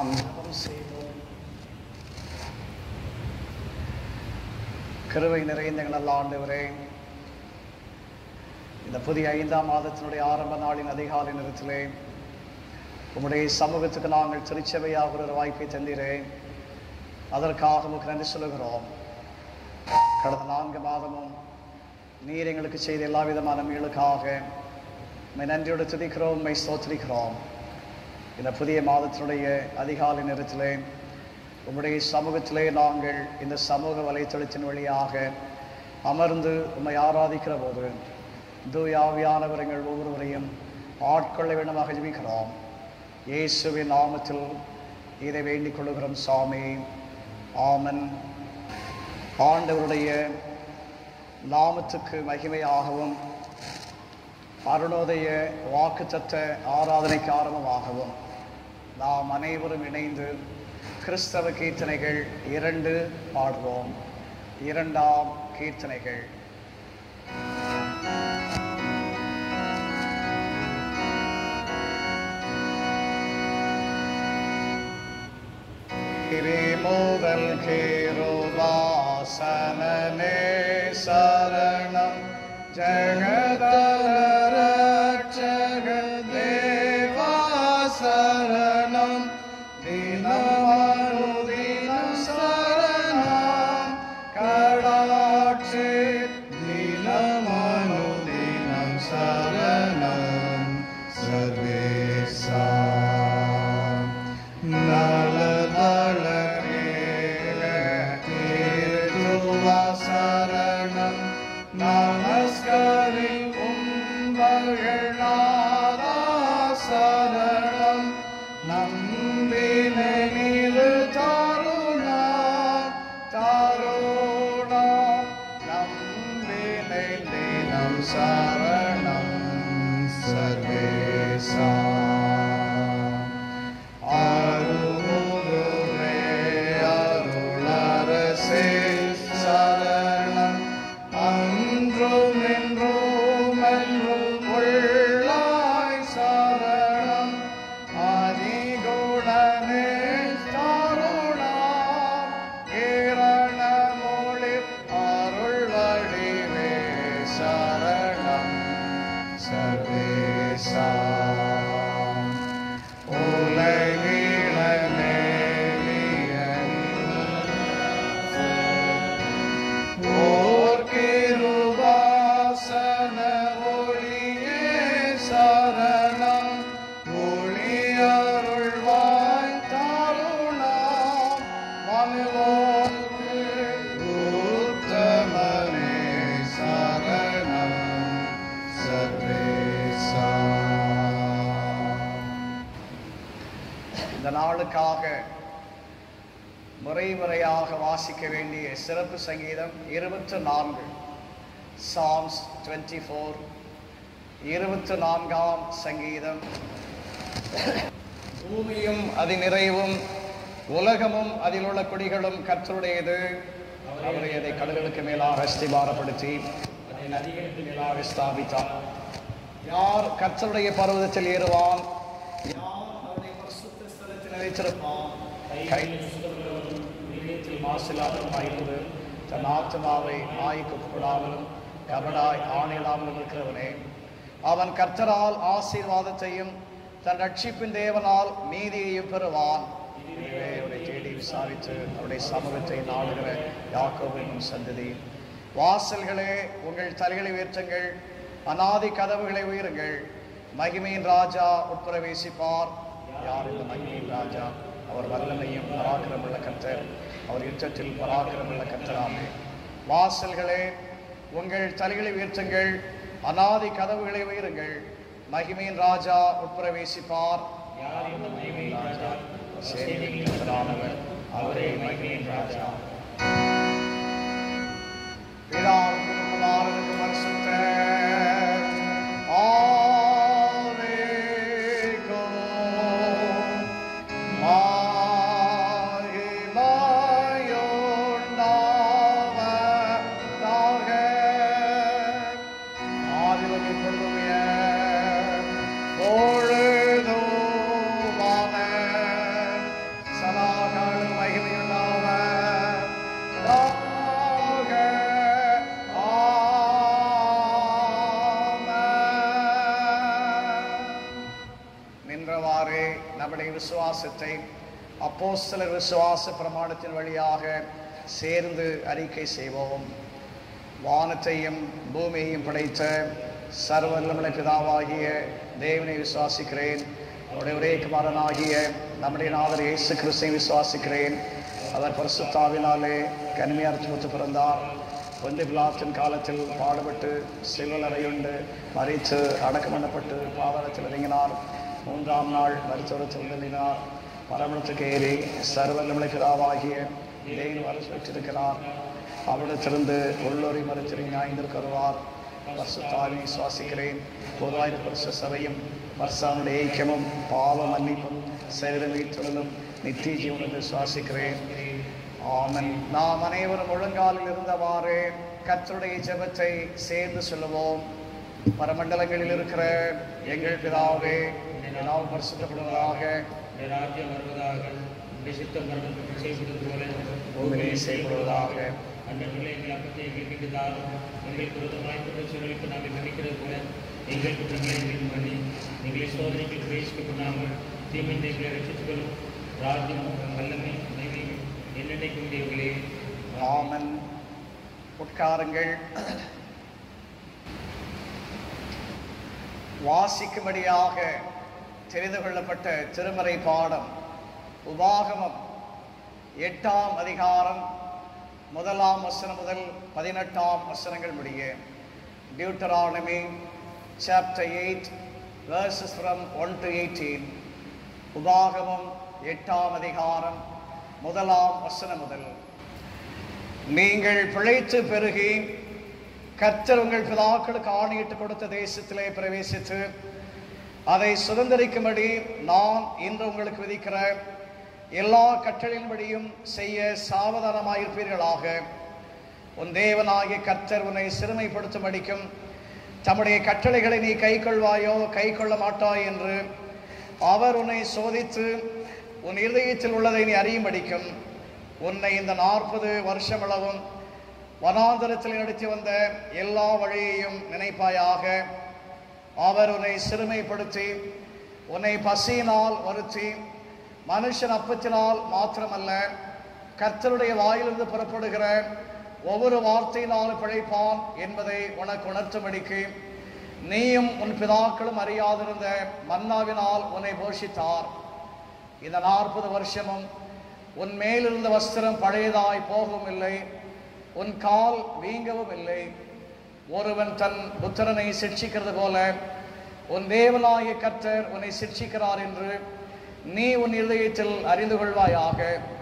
நாம் ஜெபம் செய்வோம் கிருவை நிறைந்த எங்கள் நல்ல ஆண்டவரே இந்த புதிய ஐந்தாம் மாதத்தினுடைய ஆரம்ப நாளின் அதிகாலை நேரத்திலே உம்முடைய சமூகத்துக்கு நாங்கள் திருச்சபையாக ஒரு வாய்ப்பை தந்தீரே அதற்காக உமக்கு நன்றி சொல்லுகிறோம் கடந்த நான்கு மாதமும் நீர் எங்களுக்கு செய்த எல்லா விதமான மீளுக்காக உம்மை நன்றியோடு துதிக்கிறோம் உம்மை ஸ்தோத்திரிக்கிறோம் இந்த புதிய மாதத்தினுடைய அதிகாலை நேரத்திலே உம்முடைய சமூகத்திலே நாங்கள் இந்த சமூக வலைத்தளத்தின் வழியாக அமர்ந்து உம்மை ஆராதிக்கிற போது தூயாவியானவர் எங்கள் ஒவ்வொருவரையும் ஆட்கொள்ள வேண்டுமாக ஜெபிக்கிறோம் இயேசுவின் நாமத்தில் இதை வேண்டிக் கொள்ளுகிறோம் சாமி ஆமன் ஆண்டவருடைய நாமத்துக்கு மகிமையாகவும் அருணோதய வாக்குத்தத்த ஆராதனைக்கு ஆரம்பமாகவும் நாம் அனைவரும் இணைந்து கிறிஸ்தவ கீர்த்தனைகள் இரண்டு பாடுவோம் இரண்டாம் கீர்த்தனைகள் முதல் கேருவாசனே சரணம் ஜகதரட்சக தேவா சரணம் தினமனுதினம் சரணம் கடாட்சி தினமனுதினம் சரணம் சர்வேசா சரணம் நமஸ்கரி உம்பகநாதா சரணம் நம்பினை நீரு தாருணா தாருணா நம்பினை தினம் சரணம் சர்வேசா அருமுருகே அருளரசே சரணம் அன்றும் என்றும் என்றும் உள்ளாய் சரணம் ஆதிகுணனே தாருணா கிரணமொழி அருள் வடிவே சரணம் சர்வேசா ஓர் கிருபாசன ஒளியே சரணம் ஒளியருள்வாய் தாருணாம் மனுவோர்க்கு உத்தமனே சரணம் சர்வேசா இந்த நாளுக்காக முறை முறையாக வாசிக்க வேண்டிய சிறப்பு சங்கீதம் இருபத்து நான்கு சாம்ஸ் டுவெண்ட்டி ஃபோர் இருபத்து நான்காம் சங்கீதம் பூமியும் அதி நிறைவும் உலகமும் அதில் உள்ள குடிகளும் கர்த்தருடையது அவரை அதை கடல்களுக்கு மேலாக ஸ்திபாரப்படுத்தி அதை நதிகளுக்கு மேலாக ஸ்தாபித்தார் யார் கர்த்தருடைய பர்வதத்தில் ஏறுவான் யார் அவருடைய பரிசுத்த ஸ்தலத்தில் நிலைத்திருப்பான் கையில் சுத்தமுள்ளவரும் இதயத்தில் மாசில்லாதவருமாயிருந்து தன் ஆத்மாவை நாய்க்கு கூடாமலும் கபடாய் ஆணையிடாமலும் இருக்கிறவனே அவன் கர்த்தரால் ஆசீர்வாதத்தையும் தன் ரட்சிப்பின் தேவனால் நீதியையும் பெறுவான் இதுவே அவரை தேடி விசாரித்து அவருடைய சமூகத்தை நாடுகிற யாக்கோபின் சந்ததி வாசல்களே உங்கள் தலைகளை உயர்த்துங்கள் அநாதி கதவுகளை உயருங்கள் மகிமையின் ராஜா உட்பிரவேசிப்பார் யார் இந்த மகிமையின் ராஜா அவர் வல்லமையும் பராக்கிரமுள்ள கர்த்தர் அவர் யுத்தத்தில் பராக்கிரமுள்ள கர்த்தராமே வாசல்களே உங்கள் தலைகளை உயர்த்துங்கள் அநாதி கதவுகளை உயருங்கள் மகிமையின் ராஜா உட்பிரவேசிப்பார் யார் இந்த மகிமையின் ராஜா சேனையின் கர்த்தரானவர் அவரே மகிமையின் ராஜா பிதாவுக்கும் குமாரனுக்கும் பரிசுத்த ஆவிக்கும் மகிமையுண்டாவதாக. ஆதிலும் இப்பொழுதும் எப்பொழுதுமான என்றவாறே நம்முடைய விசுவாசத்தை அப்போஸ்தலர் விசுவாச பிரமாணத்தின் வழியாக சேர்ந்து அறிக்கை செய்வோம் வானத்தையும் பூமியையும் படைத்த சர்வல்லமுள்ள பிதாவாகிய தேவனை விசுவாசிக்கிறேன் அவருடைய ஒரே குமாரனாகிய நம்முடைய நாதர் இயேசு கிறிஸ்தை விசுவாசிக்கிறேன் அவர் பரிசுத்தாவினாலே கனிமையார் சுமத்து பிறந்தார் பொந்து பிலாத்தின் காலத்தில் பாடுபட்டு சிலுவல் அறையுண்டு மறித்து அடக்கம் பண்ணப்பட்டு பாதாளத்தில் இறங்கினார் மூன்றாம் நாள் மருத்துவத்தில் தள்ளினார் பரமணத்துக்கு ஏறி சர்வல்லமுள்ள பிதாவாகிய தேவன் வரச் பெற்றிருக்கிறார் அவரிடத்திலிருந்து உள்ளொரி மறுத்திரை ஞாய்ந்திருக்க வருவார் பரிசுத்தாவி சுவாசிக்கிறேன் பொதுவாயிர பரிசு சபையும் பர்சானுடைய ஐக்கியமும் பாவ மன்னிப்பும் சேரமீட்டுடலும் நித்திய ஜீவனத்தை சுவாசிக்கிறேன் ஆமன் நாம் அனைவரும் ஒழுங்காலில் இருந்தவாறு கர்த்தருடைய ஜெபத்தை சேர்ந்து சொல்லுவோம் பரமண்டலங்களில் இருக்கிற எங்கள் பிதாவே நாம் பரிசுத்தப்படுவதாக உடைய ராஜ்யம் வருவதாக உடைய சித்தம் மரணத்தில் செய்யப்படுவது போல பூமியிலே செய்யப்படுவதாக அன்றங்களை எங்கள் அப்பத்தை எங்களுக்கு தாரும் எங்களுக்கு விரோதமாய் குற்றச்சூழலுக்கு நாங்கள் நினைக்கிறது போல எங்கள் குற்றங்களை எங்களுக்கு பண்ணி எங்களை சோதனைக்கு பிரவேசிக்க பண்ணாமல் தீமை எங்களை ரசித்துக்கொள்ளும் ராஜ்யம் வல்லமை மகிமையும் என்னென்னைக்கும் உடையவர்களே ஆமன் உட்காருங்கள் வாசிக்கும்படியாக தெரிந்து கொள்ளப்பட்ட திருமறை பாடம் உபாகமம் எட்டாம் அதிகாரம் முதலாம் வசனம் முதல் பதினெட்டாம் வசனங்கள் முடிய Deuteronomy chapter eight verses from one to eighteen உபாகமம் எட்டாம் அதிகாரம் முதலாம் வசனம் முதல் நீங்கள் பிழைத்து பெருகி கர்த்தர் உங்கள் பிதாக்களுக்கு ஆணையிட்டு கொடுத்த தேசத்திலே பிரவேசித்து அதை சுதந்திரிக்கும்படி நான் இன்று உங்களுக்கு விதிக்கிற எல்லா கட்டளையின்படியும் செய்ய சாவதானமாயிருப்பீர்களாக உன் தேவனாகிய கர்த்தர் உன்னை சிறுமைப்படுத்தும்படிக்கும் தம்முடைய கட்டளைகளை நீ கைக்கொள்வாயோ கை கொள்ள மாட்டாய் என்று அவர் உன்னை சோதித்து உன் இருதயத்தில் உள்ளதை நீ அறியும்படிக்கும் உன்னை இந்த நாற்பது வருஷமளவும் வனாந்தரத்தில் நடத்தி வந்த எல்லா வழியையும் நினைப்பாயாக அவர் உன்னை சிறுமைப்படுத்தி உன்னை பசியினால் வருத்தி மனுஷன் அப்பத்தினால் மாத்திரமல்ல கர்த்தருடைய வாயிலிருந்து புறப்படுகிற ஒவ்வொரு வார்த்தையினாலும் பிழைப்பான் என்பதை உனக்கு உணர்த்தும்படிக்கு நீயும் உன் பிதாக்களும் அறியாதிருந்த மன்னாவினால் உன்னை போஷித்தார் இந்த நாற்பது வருஷமும் உன் மேலிருந்த வஸ்திரம் பழையதாய் போகவும் இல்லை உன் கால் வீங்கவும் இல்லை ஒருவன் தன் புத்திரனை சிக்ஷிக்கிறது போல உன் தேவனாகிய கர்த்தர் உன்னை சிக்ஷிக்கிறார் என்று நீ உன் இருதயத்தில் அறிந்து கொள்வாயாக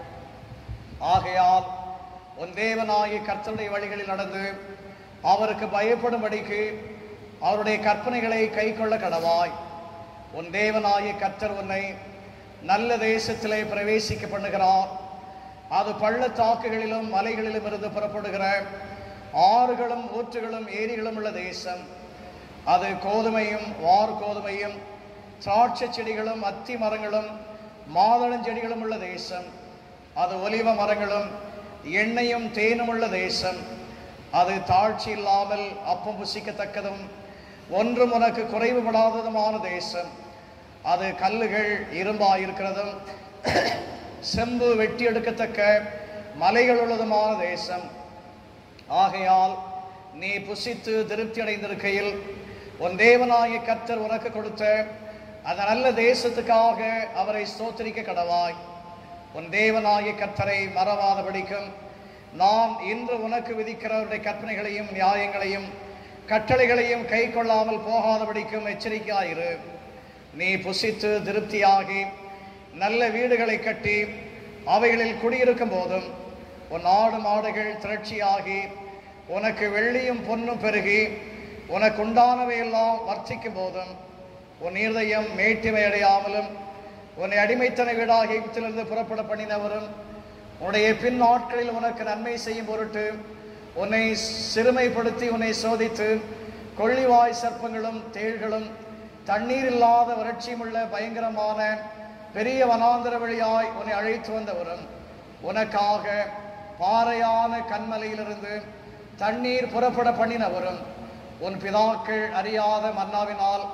ஆகையால் உன் தேவனாகிய கர்த்தருடைய வழிகளில் நடந்து அவருக்கு பயப்படும்படிக்கு அவருடைய கற்பனைகளை கைக்கொள்ள கடவாய் உன் தேவனாகிய கர்த்தர் உன்னை நல்ல தேசத்திலே பிரவேசிக்க பண்ணுகிறார் அது பள்ளத்தாக்குகளிலும் மலைகளிலும் இருந்து புறப்படுகிற ஆறுகளும் ஊற்றுகளும் ஏரிகளும் உள்ள தேசம் அது கோதுமையும் வார் கோதுமையும் திராட்சை செடிகளும் அத்தி மரங்களும் மாதளஞ்செடிகளும் உள்ள தேசம் அது ஒலிவ மரங்களும் எண்ணெயும் தேனும் உள்ள தேசம் அது தாழ்ச்சி இல்லாமல் அப்பம் புசிக்கத்தக்கதும் ஒன்றும் உனக்கு குறைவுபடாததுமான தேசம் அது கல்லுகள் இரும்பாயிருக்கிறதும் செம்பு வெட்டி எடுக்கத்தக்க மலைகள் உள்ளதுமான தேசம் ஆகையால் நீ புசித்து திருப்தி அடைந்திருக்கையில் உன் தேவனாகிய கர்த்தர் உனக்கு கொடுத்த அந்த நல்ல தேசத்துக்காக அவரை ஸ்தோத்திரிக்க கடவாய் உன் தேவனாகிய கர்த்தரை மறவாதபடிக்கும் நான் இன்று உனக்கு விதிக்கிறவருடைய கற்பனைகளையும் நியாயங்களையும் கட்டளைகளையும் கை கொள்ளாமல் போகாதபடிக்கும் எச்சரிக்கையாயிரு நீ புசித்து திருப்தியாகி நல்ல வீடுகளை கட்டி அவைகளில் குடியிருக்கும் போதும் உன் ஆடு மாடுகள் திரட்சியாகி உனக்கு வெள்ளியும் பொன்னும் பெருகி உனக்கு உண்டானவையெல்லாம் வர்த்திக்கும் போதும் உன் இருதயம் மேட்டிமை அடையாமலும் உன்னை அடிமைத்தன வீடாக எகிப்திலிருந்து புறப்பட பண்ணினவரும் உன்னுடைய பின் நாட்களில் உனக்கு நன்மை செய்யும் பொருட்டு உன்னை சிறுமைப்படுத்தி உன்னை சோதித்து கொள்ளிவாய் சர்ப்பங்களும் தேள்களும் தண்ணீர் இல்லாத வறட்சியுமுள்ள பயங்கரமான பெரிய வனாந்தர வழியாய் உன்னை அழைத்து வந்தவரும் உனக்காக பாறையான கண்மலையிலிருந்து தண்ணீர் புறப்பட பண்ணினவரும் உன் பிதாக்கள் அறியாத மன்னாவினால்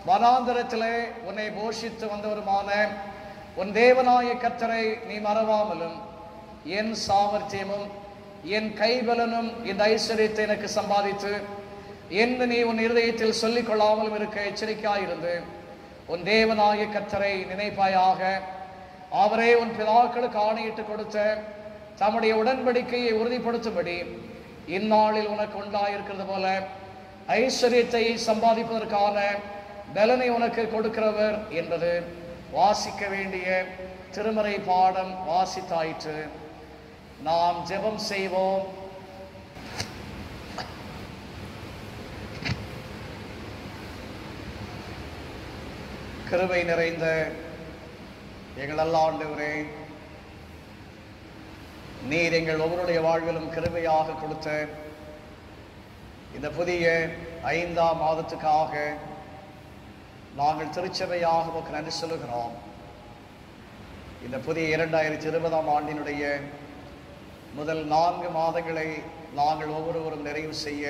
வனாந்தரத்திலே உன்னை போஷித்து வந்தவருமான உன் தேவனாய கர்த்தரை நீ மறவாமலும் என் சாமர்த்தியமும் என் கைபலனும் இந்த ஐஸ்வர்யத்தை எனக்கு சம்பாதித்து என்று நீ உன் இருதயத்தில் சொல்லிக் கொள்ளாமலும் இருக்க எச்சரிக்கையாயிருந்து உன் தேவனாய கர்த்தரை நினைப்பாயாக அவரே உன் பிதாக்களுக்கு ஆணையிட்டு கொடுத்த தம்முடைய உடன்படிக்கையை உறுதிப்படுத்தும்படி இந்நாளில் உனக்கு உண்டாயிருக்கிறது போல ஐஸ்வர்யத்தை சம்பாதிப்பதற்கான பலனை உனக்கு கொடுக்கிறவர் என்பது வாசிக்க வேண்டிய திருமறை பாடம் வாசித்தாயிற்று நாம் ஜெபம் செய்வோம் கிருபை நிறைந்த எங்கள் அல்ல ஆண்டவரே நீர் எங்கள் ஒவ்வொருடைய வாழ்விலும் கிருபையாக கொடுத்த இந்த புதிய ஐந்தாம் மாதத்துக்காக நாங்கள் திருச்சபையாக உமக்கு நன்றி சொல்லுகிறோம் இந்த புதிய இரண்டாயிரத்தி இருபதாம் ஆண்டினுடைய முதல் நான்கு மாதங்களை நாங்கள் ஒவ்வொருவரும் நிறைவு செய்ய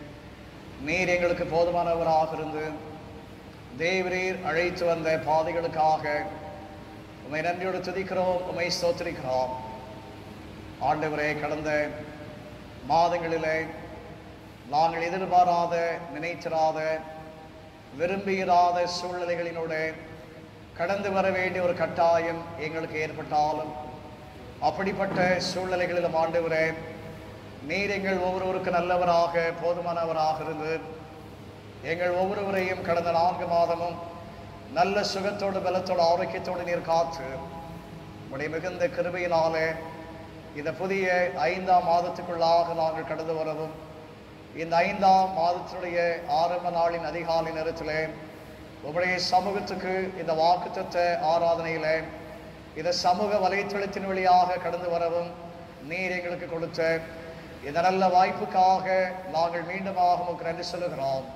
நீர் எங்களுக்கு போதுமானவராக இருந்து தேவரீர் அழைத்து வந்த பாதைகளுக்காக உம்மை நன்றியோடு துதிக்கிறோம் உம்மை ஸ்தோத்திரிக்கிறோம் ஆண்டவரே கடந்த மாதங்களிலே நாங்கள் எதிர்பாராத நினைத்திராத விரும்பியிராத சூழ்நிலைகளினோடு கடந்து வர வேண்டிய ஒரு கட்டாயம் எங்களுக்கு ஏற்பட்டாலும் அப்படிப்பட்ட சூழ்நிலைகளிலும் ஆண்டவரே நீர் எங்கள் ஒவ்வொருவருக்கு நல்லவராக போதுமானவராக இருந்து எங்கள் ஒவ்வொருவரையும் கடந்த நான்கு மாதமும் நல்ல சுகத்தோடு பலத்தோடு ஆரோக்கியத்தோடு நீர் காத்து உடைய மிகுந்த கிருபையினாலே இந்த புதிய ஐந்தாம் மாதத்துக்குள்ளாக நாங்கள் கடந்து வரவும் இந்த ஐந்தாம் மாதத்தினுடைய ஆரம்ப நாளின் அதிகாலை நேரத்திலே உங்களுடைய சமூகத்துக்கு இந்த வாக்குத்தத்த ஆராதனையிலே இந்த சமூக வலைத்தளத்தின் வழியாக கடந்து வரவும் நீர் எங்களுக்கு கொடுத்த இந்த நல்ல வாய்ப்புக்காக நாங்கள் மீண்டுமாக உங்களுக்கு நன்றி சொல்லுகிறோம்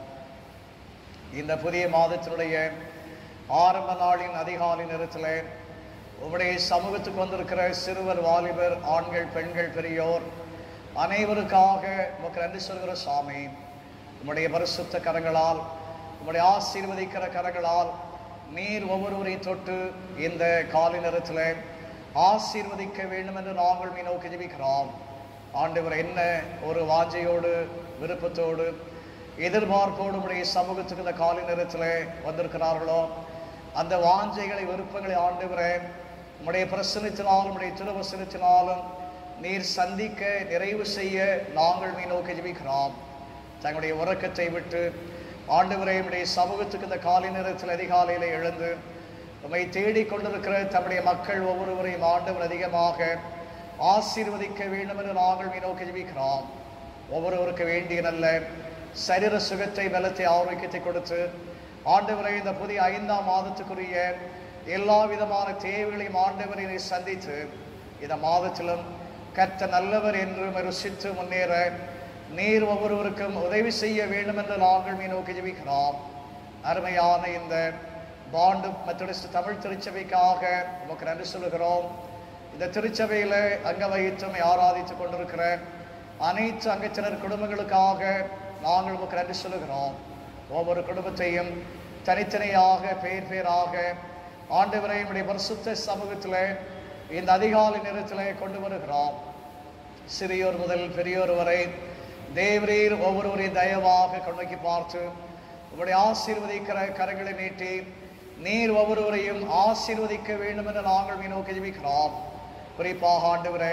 இந்த புதிய மாதத்தினுடைய ஆரம்ப நாளின் அதிகாலை நேரத்திலே உங்களுடைய சமூகத்துக்கு வந்திருக்கிற சிறுவர் வாலிபர் ஆண்கள் பெண்கள் பெரியோர் அனைவருக்காக உமக்கு நன்றி சொல்கிற சாமி உம்முடைய பரிசுத்த கரங்களால் உம்முடைய ஆசீர்வதிக்கிற கரங்களால் நீர் ஒவ்வொருவரை தொட்டு இந்த காலை நேரத்தில் ஆசீர்வதிக்க வேண்டும் என்று நாங்கள் மீ நோக்கி ஜெபிக்கிறோம் ஆண்டவர் என்ன ஒரு வாஞ்சையோடு விருப்பத்தோடு எதிர்பார்ப்போடு உடைய சமூகத்துக்கு இந்த காலை நேரத்தில் வந்திருக்கிறார்களோ அந்த வாஞ்சைகளை விருப்பங்களை ஆண்டவரே உம்முடைய பிரசனத்தினாலும் உடைய திருவசனத்தினாலும் நீர் சந்திக்க நிறைவு செய்ய நாங்கள் மீ நோக்கி ஜெபிக்கிறோம் தங்களுடைய உறக்கத்தை விட்டு ஆண்டவரை உடைய சமூகத்துக்கு இந்த காலை நேரத்தில் அதிகாலையில் எழுந்து உம்மை தேடிக் கொண்டிருக்கிற தம்முடைய மக்கள் ஒவ்வொருவரையும் ஆண்டவர் அதிகமாக ஆசீர்வதிக்க வேண்டும் என்று நாங்கள் மீ நோக்கி ஜெபிக்கிறோம் ஒவ்வொருவருக்கு வேண்டிய நல்ல சரீர சுகத்தை பலத்தை ஆரோக்கியத்தை கொடுத்து ஆண்டவரை இந்த புதிய ஐந்தாம் மாதத்துக்குரிய எல்லா விதமான தேவைகளையும் ஆண்டவரை நீ சந்தித்து இந்த மாதத்திலும் கர்த்த நல்லவர் என்று ருசித்து முன்னேற நீர் ஒவ்வொருவருக்கும் உதவி செய்ய வேண்டும் என்று நாங்கள் மீ நோக்கி ஜெபிக்கிறோம் அருமையான இந்த பாண்டு மெத்தடிஸ்ட் தமிழ் திருச்சபைக்காக உமக்கு நன்றி சொல்லுகிறோம் இந்த திருச்சபையில அங்க வகித்தும் ஆராதித்துக் கொண்டிருக்கிற அனைத்து அங்கத்தினர் குடும்பங்களுக்காக நாங்கள் உமக்கு நன்றி சொல்லுகிறோம் ஒவ்வொரு குடும்பத்தையும் தனித்தனியாக பேர் பேராக ஆண்டவரை உடைய பரிசுத்த சமூகத்தில் இந்த அதிகாலை நேரத்தில் கொண்டு வருகிறோம் சிறியோர் முதல் பெரியோர் வரை தேவரீர் ஒவ்வொருவரையும் தயவாக கண்ணோக்கி பார்த்து உங்களுடைய ஆசீர்வதிக்கிற கரங்களை நீட்டி நீர் ஒவ்வொருவரையும் ஆசீர்வதிக்க வேண்டும் என்று நாங்கள் மீ நோக்கி ஜெபிக்கிறோம் குறிப்பாக ஆண்டவரே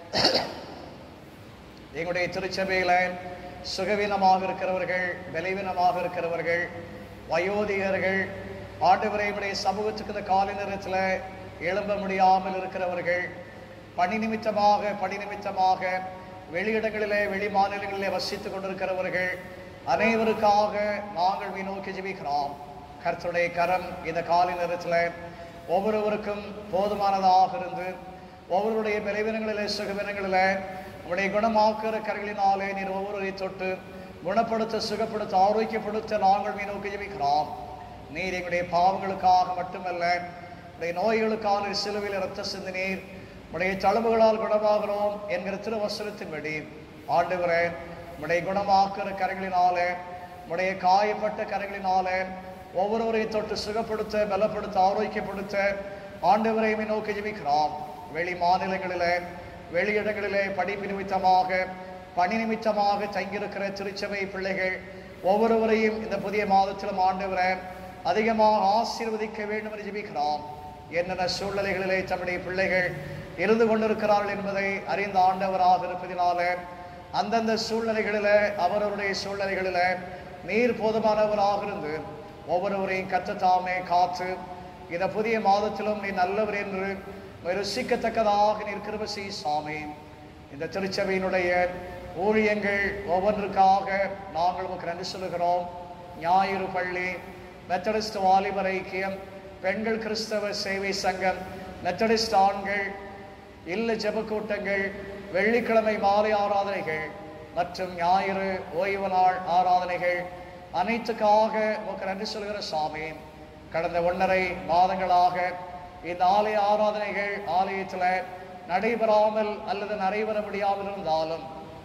எங்களுடைய திருச்சபையில சுகவீனமாக இருக்கிறவர்கள் பலவீனமாக இருக்கிறவர்கள் வயோதிகர்கள் ஆண்டவரை உடைய சமூகத்துக்கு இந்த காலை நேரத்தில் எழும்ப முடியாமல் இருக்கிறவர்கள் பணி நிமித்தமாக பணி நிமித்தமாக வெளியிடங்களிலே வெளி மாநிலங்களிலே வசித்துக் கொண்டிருக்கிறவர்கள் அனைவருக்காக நாங்கள் மீ நோக்கி ஜெபிக்கிறோம் கர்த்தருடைய கரம் இந்த காலை நேரத்தில் ஒவ்வொருவருக்கும் போதுமானதாக இருந்து ஒவ்வொருடைய பலவீனங்களிலே சுகவீனங்களிலே உடைய குணமாக்குற கரங்களினாலே நீர் ஒவ்வொருவரை தொட்டு குணப்படுத்த சுகப்படுத்த ஆரோக்கியப்படுத்த நாங்கள் மீ நோக்கி ஜெபிக்கிறோம் நீர் எங்களுடைய பாவங்களுக்காக மட்டுமல்ல உடைய நோய்களுக்கான சிலுவையில் இரத்த சிந்தினீர் உடைய தழும்புகளால் குணமாகிறோம் என்கிற திருவசனத்தின்படி ஆண்டவரே உடைய குணமாக்குற கரங்களினாலே உடைய காயப்பட்ட கரங்களினாலே ஒவ்வொருவரையும் தொட்டு சுகப்படுத்த பலப்படுத்த ஆரோக்கியப்படுத்த ஆண்டவரையுமே நோக்கி ஜெபிக்கிறோம் வெளி மாநிலங்களிலே வெளியிடங்களிலே படிப்பு நிமித்தமாக பணி நிமித்தமாக தங்கியிருக்கிற திருச்சபை பிள்ளைகள் ஒவ்வொருவரையும் இந்த புதிய மாதத்திலும் ஆண்டவரை அதிகமாக ஆசீர்வதிக்க வேண்டும் என்று ஜெபிக்கிறோம் என்னென்ன சூழ்நிலைகளிலே தம்முடைய பிள்ளைகள் இருந்து கொண்டிருக்கிறார்கள் என்பதை அறிந்த ஆண்டவராக இருப்பதினாலே அந்தந்த சூழ்நிலைகளிலே அவரவருடைய சூழ்நிலைகளிலே நீர் போதுமானவராக இருந்து ஒவ்வொருவரையும் கத்தத்தாமே காத்து இந்த புதிய மாதத்திலும் நீ நல்லவர் என்று ருசிக்கத்தக்கதாக நீர் கிருபசி சாமி இந்த திருச்சபையினுடைய ஊழியங்கள் ஒவ்வொன்றுக்காக நாங்கள் உமக்கு நன்றி சொல்லுகிறோம் ஞாயிறு பள்ளி மெத்தடிஸ்ட் வாலிபர் ஐக்கியம் பெண்கள் கிறிஸ்தவ சேவை சங்கம் மெத்தடிஸ்ட் ஆண்கள் இல்ல ஜெப கூட்டங்கள் வெள்ளிக்கிழமை மாலை ஆராதனைகள் மற்றும் ஞாயிறு ஓய்வு நாள் ஆராதனைகள் அனைத்துக்காக உமக்கு நன்றி சொல்கிற சாமி கடந்த ஒன்றரை மாதங்களாக இந்த ஆலய ஆராதனைகள் ஆலயத்தில் நடைபெறாமல் அல்லது நடைபெற முடியாமல் இருந்தாலும்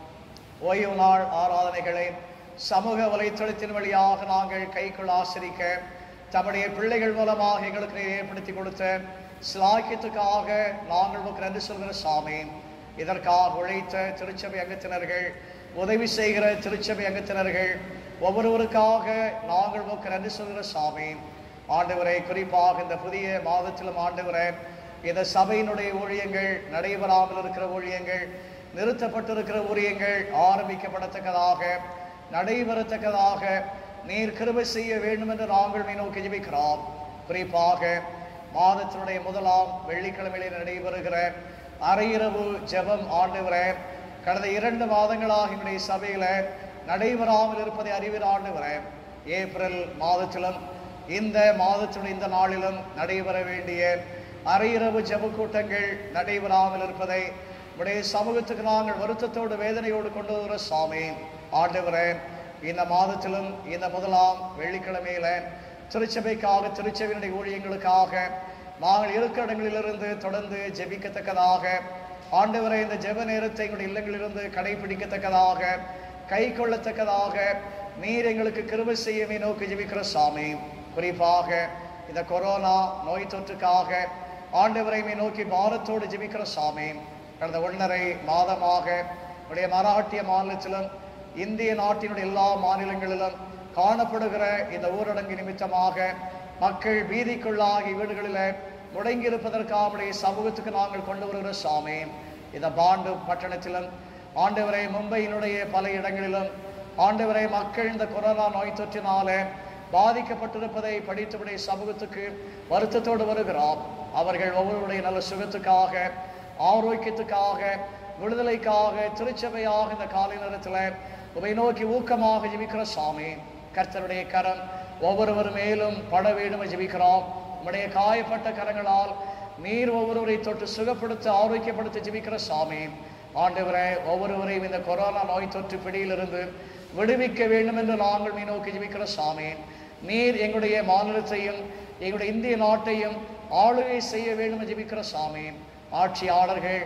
ஓய்வு நாள் ஆராதனைகளை சமூக வலைத்தளத்தின் வழியாக நாங்கள் கைக்குள் ஆசிரிக்க தம்முடைய பிள்ளைகள் மூலமாக எங்களுக்கு ஏற்படுத்தி கொடுத்த சிலாக்கியத்துக்காக நாங்கள் உங்களுக்கு நன்றி சொல்கிற சாமி இதற்காக உழைத்த திருச்சபை அங்கத்தினர்கள் உதவி செய்கிற திருச்சபை அங்கத்தினர்கள் ஒவ்வொருவருக்காக நாங்கள் உங்களுக்கு நன்றி சொல்கிற சாமி ஆண்டவரை குறிப்பாக இந்த புதிய மாதத்திலும் ஆண்டவரை இந்த சபையினுடைய ஊழியங்கள் நடைபெறாமல் இருக்கிற ஊழியங்கள் நிறுத்தப்பட்டிருக்கிற ஊழியங்கள் ஆரம்பிக்கப்படத்தக்கதாக நடைபெறத்தக்கதாக நீர் கிருபை செய்ய வேண்டும் என்று நாங்கள் மீ நோக்கி ஜெபிக்கிறோம் குறிப்பாக மாதத்தினுடைய முதலாம் வெள்ளிக்கிழமையிலே நடைபெறுகிற அரையிரவு ஜெபம் ஆண்டவரே கடந்த இரண்டு மாதங்களாக எங்களுடைய சபையில நடைபெறாமல் இருப்பதை அறிவிற ஆண்டவரே ஏப்ரல் மாதத்திலும் இந்த மாதத்தினுடைய இந்த நாளிலும் நடைபெற வேண்டிய அரையிரவு ஜெப கூட்டங்கள் நடைபெறாமல் இருப்பதை உடைய சமூகத்துக்கு நாங்கள் வருத்தத்தோடு வேதனையோடு கொண்டு வர சாமி ஆண்டவரே இந்த மாதத்திலும் இந்த முதலாம் வெள்ளிக்கிழமையில திருச்சபைக்காக திருச்சபையினுடைய ஊழியங்களுக்காக நாங்கள் இருக்கிற இடங்களிலிருந்து தொடர்ந்து ஜெபிக்கத்தக்கதாக ஆண்டவரை இந்த ஜெப நேரத்தை எங்களுடைய இல்லங்களிலிருந்து கடைபிடிக்கத்தக்கதாக கை கொள்ளத்தக்கதாக நீர் எங்களுக்கு கிருபை செய்யவே நோக்கி ஜெபிக்கிற சாமி குறிப்பாக இந்த கொரோனா நோய் தொற்றுக்காக ஆண்டவரை நோக்கி பாரத்தோடு ஜெபிக்கிற சாமி கடந்த ஒன்றரை மாதமாக உடைய மராட்டிய மாநிலத்திலும் இந்திய நாட்டினுடைய எல்லா மாநிலங்களிலும் காணப்படுகிற இந்த ஊரடங்கு நிமித்தமாக மக்கள் பீதிக்குள்ளாகி வீடுகளில் முடங்கியிருப்பதற்காக உடைய சமூகத்துக்கு நாங்கள் கொண்டு வருகிற சாமி இந்த பாண்டு பட்டணத்திலும் ஆண்டவரை மும்பையினுடைய பல இடங்களிலும் ஆண்டவரை மக்கள் இந்த கொரோனா நோய் தொற்றினாலே பாதிக்கப்பட்டிருப்பதை படித்தவுடைய சமூகத்துக்கு வருத்தத்தோடு வருகிறோம் அவர்கள் ஒவ்வொருடைய நல்ல சுகத்துக்காக ஆரோக்கியத்துக்காக விடுதலைக்காக திருச்சபையாக இந்த காலை நேரத்தில் உமை நோக்கி ஊக்கமாக ஜெபிக்கிற சாமி கர்த்தருடைய கரம் ஒவ்வொருவர் மேலும் பட வேண்டும் ஜெபிக்கிறோம் உம்முடைய காயப்பட்ட கரங்களால் நீர் ஒவ்வொருவரை தொட்டு சுகப்படுத்த ஆரோக்கியப்படுத்த ஜெபிக்கிற சாமி ஆண்டவரை ஒவ்வொருவரையும் இந்த கொரோனா நோய் தொற்று பிடியிலிருந்து விடுவிக்க வேண்டும் என்று நாங்கள் மீ நோக்கி ஜெபிக்கிற சாமி நீர் எங்களுடைய மாநிலத்தையும் எங்களுடைய இந்திய நாட்டையும் ஆளுகை செய்ய வேண்டும் என்று ஜெபிக்கிற சாமி ஆட்சியாளர்கள்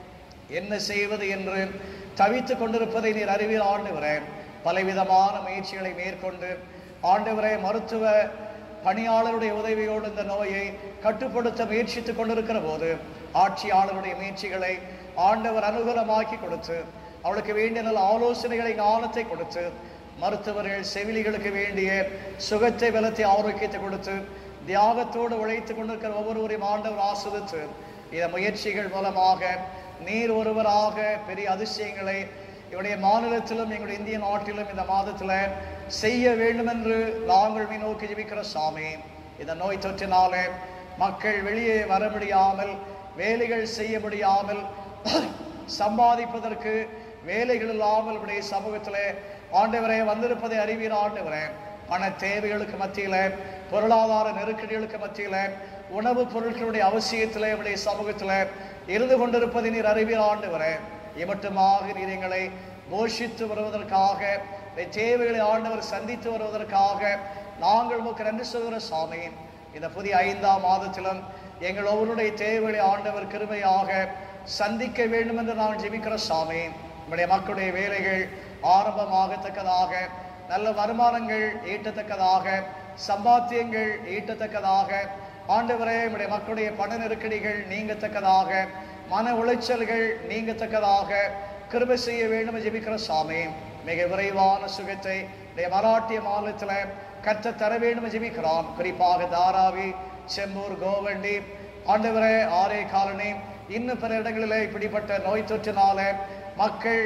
என்ன செய்வது என்று தவித்துக் கொண்டிருப்பதை நீர் அறிவியல் ஆண்டவரே பலவிதமான முயற்சிகளை மேற்கொண்டு ஆண்டவரே மருத்துவ பணியாளருடைய உதவியோடு இந்த நோயை கட்டுப்படுத்த முயற்சித்துக் கொண்டிருக்கிற போது ஆட்சியாளருடைய முயற்சிகளை ஆண்டவர் அனுகூலமாக்கி கொடுத்து அவளுக்கு வேண்டிய நல்ல ஆலோசனைகளை ஞானத்தை கொடுத்து மருத்துவர்கள் செவிலிகளுக்கு வேண்டிய சுகத்தை பலத்தை ஆரோக்கியத்தை கொடுத்து தியாகத்தோடு உழைத்துக் கொண்டிருக்கிற ஒவ்வொருவரையும் ஆண்டவர் ஆஸ்வதித்து இந்த முயற்சிகள் மூலமாக நீர் ஒருவராக பெரிய அதிசயங்களை இவருடைய மாநிலத்திலும் எங்களுடைய இந்திய நாட்டிலும் இந்த மாதத்தில் செய்ய வேண்டும் என்று நாங்கள் மீ நோக்கி ஜெபிக்கிற சாமி இந்த நோய் தொற்றினாலே மக்கள் வெளியே வர முடியாமல் வேலைகள் செய்ய முடியாமல் சம்பாதிப்பதற்கு வேலைகள் இல்லாமல் உடைய சமூகத்திலே ஆண்டவரே வந்திருப்பதை அறிவீர் ஆண்டவரே பண தேவைகளுக்கு மத்தியில பொருளாதார நெருக்கடிகளுக்கு மத்தியில உணவுப் பொருட்களுடைய அவசியத்திலே உடைய சமூகத்திலே இருந்து கொண்டிருப்பதை நீர் அறிவீர் ஆண்டவரே இமட்டுமாக நீர் எங்களை போஷித்து வருவதற்காக இந்த தேவைகளை ஆண்டவர் சந்தித்து வருவதற்காக நாங்கள் உமக்கு நன்றி சொல்கிற சாமி இந்த புதிய ஐந்தாம் மாதத்திலும் எங்கள் ஒவ்வொருடைய தேவைகளை ஆண்டவர் கிருபையாக சந்திக்க வேண்டும் என்று நான் ஜெபிக்கிற சாமி நம்முடைய மக்களுடைய வேலைகள் ஆரம்பமாகத்தக்கதாக நல்ல வருமானங்கள் ஈட்டத்தக்கதாக சம்பாத்தியங்கள் ஈட்டத்தக்கதாக ஆண்டவரே நம்முடைய மக்களுடைய பண நெருக்கடிகள் நீங்கத்தக்கதாக மன உளைச்சல்கள் நீங்கத்தக்கதாக கிருபை செய்ய வேண்டும் என்று ஜெபிக்கிற சாமி மிக விரைவான சுகத்தை நம்முடைய மராட்டிய மாநிலத்தில் கற்ற தர வேண்டும் என்று ஜெபிக்கிறோம் குறிப்பாக தாராவி செம்பூர் கோவண்டி ஆண்டவரே ஆரே காலனி இன்னும் பிற இடங்களிலே இப்படிப்பட்ட நோய் தொற்றினால மக்கள்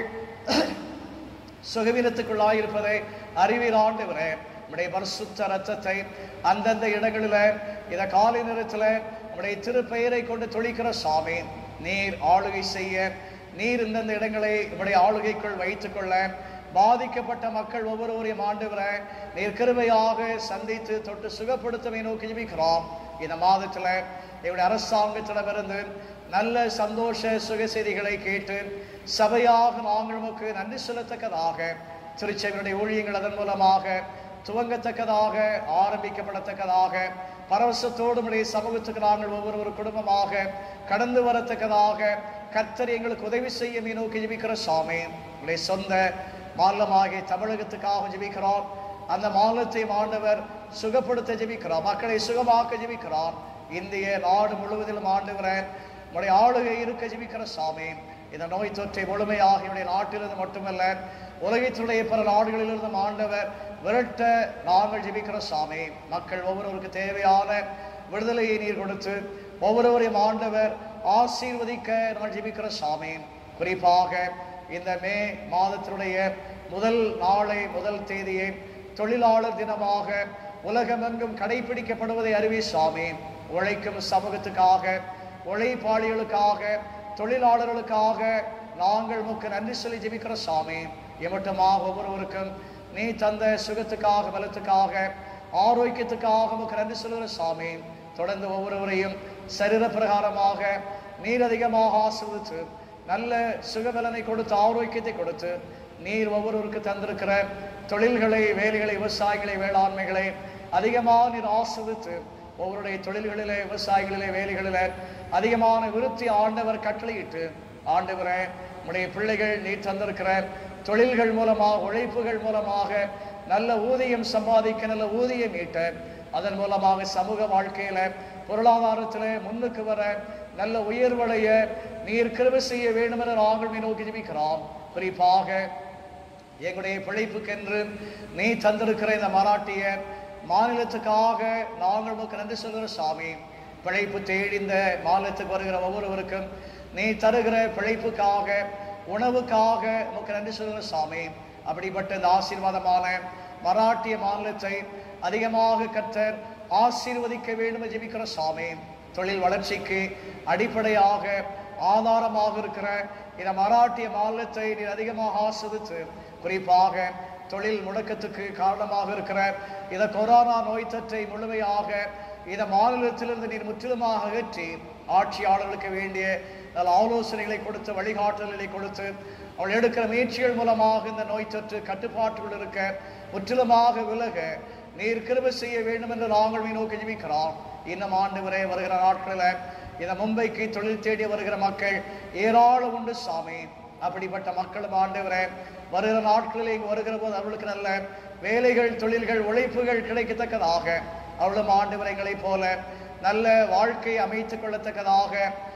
சுகவீனத்துக்குள்ளாயிருப்பதை அறிவீர் ஆண்டவரே நம்முடைய பரிசுத்த ரத்தத்தை அந்தந்த இடங்களில் இத காலை நேரத்தில் நம்முடைய திருப்பெயரை கொண்டு தொழிக்கிற சாமி நீர் ஆளுகை செய்ய நீர் இந்தந்த இடங்களை நம்முடைய ஆளுகைக்குள் வைத்துக்கொள்ள பாதிக்கப்பட்ட மக்கள் ஒவ்வொருவரையும் ஆண்டவர நீர் கிருபையாக சந்தித்து தொட்டு சுகப்படுத்தவை நோக்கி ஜெபிக்கிறோம் இந்த மாதத்தில் எங்களுடைய அரசாங்கத்திடமிருந்து நல்ல சந்தோஷ சுக செய்திகளை கேட்டு சபையாக நாங்கள் உமக்கு நன்றி செலுத்தக்கதாக திருச்செவியுடைய ஊழியங்கள் அதன் மூலமாக துவங்கத்தக்கதாக ஆரம்பிக்கப்படத்தக்கதாக பரவசத்தோடு உடைய சமூகத்துக்கு நாங்கள் ஒவ்வொரு ஒரு குடும்பமாக கடந்து வரத்தக்கதாக கர்த்தர் எங்களுக்கு உதவி செய்ய மீ நோக்கி ஜெபிக்கிற சாமி உடைய சொந்த மாநிலமாகிய தமிழகத்துக்காக ஜெபிக்கிறோம் அந்த மாநிலத்தை ஆண்டவர் சுகப்படுத்த ஜெபிக்கிறார் மக்களை சுகமாக்க ஜெபிக்கிறார் இந்திய நாடு முழுவதிலும் ஆண்டவர உடைய ஆளுகை இருக்க ஜெபிக்கிற சாமி இந்த நோய் தொற்றை முழுமையாக என்னுடைய நாட்டிலிருந்து மட்டுமல்ல உலகத்தினுடைய பல நாடுகளிலிருந்தும் ஆண்டவர் விரட்ட நாங்கள் ஜெபிக்கிற சாமி மக்கள் ஒவ்வொருவருக்கு தேவையான விடுதலையை நீர் கொடுத்து ஒவ்வொருவரையும் ஆண்டவர் ஆசீர்வதிக்க நாங்கள் ஜெபிக்கிற சாமி குறிப்பாக இந்த மே மாதத்தினுடைய முதல் நாளை முதல் தேதியை தொழிலாளர் தினமாக உலகமெங்கும் கடைபிடிக்கப்படுவதை அறிவி சாமி உழைக்கும் சமூகத்துக்காக உழைப்பாளிகளுக்காக தொழிலாளர்களுக்காக நாங்கள் உமக்கு நன்றி சொல்லி ஜெபிக்கிற சாமி எமட்டமாக ஒவ்வொருவருக்கும் நீ தந்த சுகத்துக்காக பலத்துக்காக ஆரோக்கியத்துக்காக உமக்கு நன்றி சொல்லுகிற சாமி தொடர்ந்து ஒவ்வொருவரையும் சரீர பிரகாரமாக நீர் அதிகமாக ஆசிர்வதித்து நல்ல சுகபலனை கொடுத்து ஆரோக்கியத்தை கொடுத்து நீர் ஒவ்வொருவருக்கு தந்திருக்கிற தொழில்களை வேலைகளை விவசாயிகளை வேளாண்மைகளை அதிகமாக நீர் ஆசிர்வதித்து ஒவ்வொருடைய தொழில்களிலே விவசாயிகளிலே வேலைகளிலே அதிகமான விருத்தி ஆண்டவர் கட்டளையிட்டு ஆண்டவரே உடைய பிள்ளைகள் நீர் தந்திருக்கிற தொழில்கள் மூலமாக உழைப்புகள் மூலமாக நல்ல ஊதியம் சம்பாதிக்க நல்ல ஊதியம் ஈட்ட அதன் மூலமாக சமூக வாழ்க்கையில பொருளாதாரத்திலே முன்னுக்கு வர நல்ல உயர்வடைய நீர் கிருபை செய்ய வேண்டும் என நாங்கள் மீ நோக்கி ஜெபிக்கிறோம் குறிப்பாக எங்களுடைய பிழைப்புக்கென்று நீ தந்திருக்கிற இந்த மராட்டிய மாநிலத்துக்காக நாங்கள் உமக்கு நன்றி சொல்கிற சாமி பிழைப்பு தேடி இந்த மாநிலத்துக்கு வருகிற ஒவ்வொருவருக்கும் நீ தருகிற பிழைப்புக்காக உணவுக்காக உமக்கு நன்றி சொல்கிற சாமி அப்படிப்பட்ட இந்த ஆசீர்வாதமான மராட்டிய மாநிலத்தை அதிகமாக கத்தர் ஆசீர்வதிக்க வேண்டும் என்று ஜெபிக்கிற சாமி தொழில் வளர்ச்சிக்கு அடிப்படையாக ஆதாரமாக இருக்கிற இந்த மராட்டிய மாநிலத்தை நீர் அதிகமாக ஆஸ்வதித்து குறிப்பாக தொழில் முடக்கத்துக்கு காரணமாக இருக்கிற இந்த கொரோனா நோய் தொற்றை முழுமையாக இந்த மாநிலத்திலிருந்து நீர் முற்றிலுமாக அகற்றி ஆட்சியாளர்களுக்கு வேண்டிய நல்ல ஆலோசனைகளை கொடுத்து வழிகாட்டல்களை கொடுத்து அவள் எடுக்கிற முயற்சிகள் மூலமாக இந்த நோய் தொற்று கட்டுப்பாட்டுக்குள் இருக்க முற்றிலுமாக விலக நீர் கிருபை செய்ய வேண்டும் என்று நாங்கள் மீ நோக்கி ஜெபிக்கிறோம் இன்னும் ஆண்டு வரை வருகிற நாட்களில் இந்த மும்பைக்கு தொழில் தேடி வருகிற மக்கள் ஏராளம் உண்டு சாமி அப்படிப்பட்ட மக்களும் ஆண்டவரே வருகிற நாட்களில் இங்கு வருகிற போது அவர்களுக்கு நல்ல வேலைகள் தொழில்கள் உழைப்புகள் கிடைக்கத்தக்கதாக அவளும் ஆண்டவரைங்களைப் போல நல்ல வாழ்க்கை அமைத்துக் கொள்ளத்தக்கதாக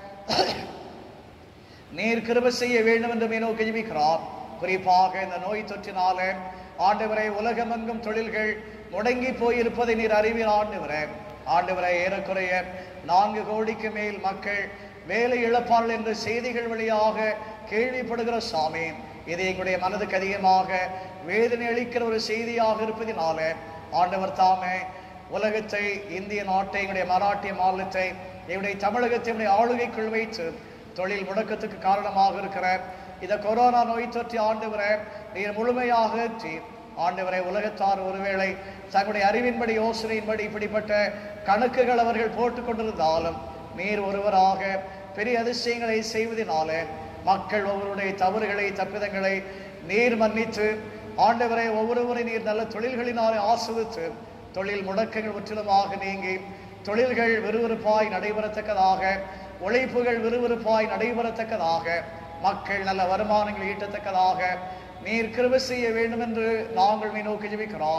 நீர் கிருபை செய்ய வேண்டும் என்று மீனோக்கி ஜெபிக்கிறார் குறிப்பாக இந்த நோய் தொற்றினாலே ஆண்டவரை உலகமெங்கும் தொழில்கள் முடங்கி போயிருப்பதை நீர் அறிவீர் ஆண்டவரே ஆண்டவரை ஏறக்குறைய நான்கு கோடிக்கு மேல் மக்கள் வேலை இழப்பார்கள் என்ற செய்திகள் வழியாக கேள்விப்படுகிற சாமி இது எங்களுடைய மனதுக்கு அதிகமாக வேதனை அளிக்கிற ஒரு செய்தியாக இருப்பதினால ஆண்டவர் தாமே உலகத்தை இந்திய நாட்டை எங்களுடைய மராட்டிய மாநிலத்தை எங்களுடைய தமிழகத்தை எங்களுடைய ஆளுகைக்குள் வைத்து தொழில் முடக்கத்துக்கு காரணமாக இருக்கிற இந்த கொரோனா நோய் தொற்றி ஆண்டவரை நீர் முழுமையாக அகற்றி ஆண்டவரை உலகத்தார் ஒருவேளை தங்களுடைய அறிவின்படி யோசனையின்படி இப்படிப்பட்ட கணக்குகள் அவர்கள் போட்டுக் கொண்டிருந்தாலும் நீர் ஒருவராக பெரிய அதிசயங்களை செய்வதனாலே மக்கள் ஒவ்வொருடைய தவறுகளை தப்பிதங்களை நீர் மன்னித்து ஆண்டவரை ஒவ்வொருவரை நீர் நல்ல தொழில்களினாலே ஆஸ்வதித்து தொழில் முடக்கங்கள் முற்றிலுமாக நீங்கி தொழில்கள் விறுவிறுப்பாய் நடைபெறத்தக்கதாக உழைப்புகள் விறுவிறுப்பாய் நடைபெறத்தக்கதாக மக்கள் நல்ல வருமானங்கள் ஈட்டத்தக்கதாக நீர் கிருபை செய்ய வேண்டும் என்று நாங்கள் மீ நோக்கி ஜெபிக்கிறோம்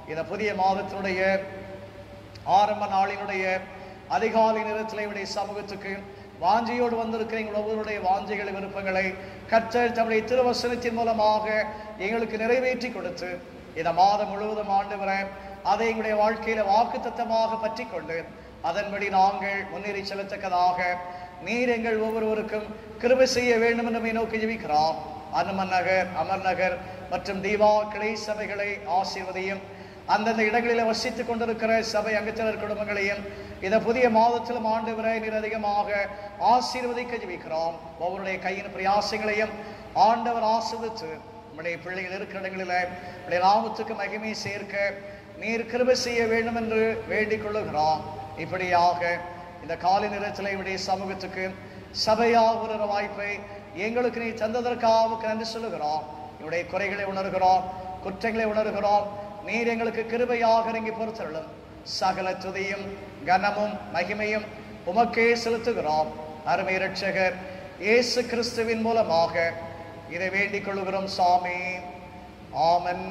இந்த புதிய மாதத்தினுடைய ஆரம்ப நாளினுடைய அதிகாலை நேரத்தில் இவருடைய சமூகத்துக்கு வாஞ்சையோடு வந்திருக்கிற எங்கள் ஒவ்வொருடைய வாஞ்சைகளை விருப்பங்களை கற்றல் தம்முடைய திருவசனத்தின் மூலமாக எங்களுக்கு நிறைவேற்றி கொடுத்து இந்த மாதம் முழுவதும் ஆண்டு வர அதை எங்களுடைய வாழ்க்கையில வாக்கு தத்தமாக பற்றி கொண்டு அதன்படி நாங்கள் முன்னேறி செல்லத்தக்கதாக நீர் எங்கள் ஒவ்வொருவருக்கும் கிருபை செய்ய வேண்டும் என்று நோக்கி ஜெபிக்கிறோம் அனுமன் நகர் அமர் நகர் மற்றும் தீபா கிளை சபைகளை ஆசீர்வதியும் அந்தந்த இடங்களில் வசித்துக் கொண்டிருக்கிற சபை அங்கத்தினர் குடும்பங்களையும் இந்த புதிய மாதத்திலும் ஆண்டு வரை நீர் அதிகமாக ஆசீர்வதிக்க ஜெபிக்கிறோம் ஒவ்வொருடைய கையின் பிரயாசங்களையும் ஆண்டவர் ஆசிர்வதித்து நம்முடைய பிள்ளைகள் இருக்கிற இடங்களில் நம்முடைய நாமத்துக்கு மகிமை சேர்க்க நீர் கிருபை செய்ய வேண்டும் என்று வேண்டிக் கொள்ளுகிறோம் இப்படியாக இந்த காலை நேரத்தில் இவருடைய சமூகத்துக்கு சபையாக ஒரு வாய்ப்பை எங்களுக்கு நீ தந்ததற்காக நன்றி சொல்லுகிறோம் இவருடைய குறைகளை உணர்கிறோம் குற்றங்களை உணர்கிறோம் நீர் எங்களுக்கு கிருபையாக இறங்கி பொறுத்தருளும் சகல துதியும் கனமும் மகிமையும் உமக்கே செலுத்துகிறோம் அருமை இரட்சகர் இயேசு கிறிஸ்துவின் மூலமாக இதை வேண்டிக் கொள்கிறோம் சாமி ஆமன்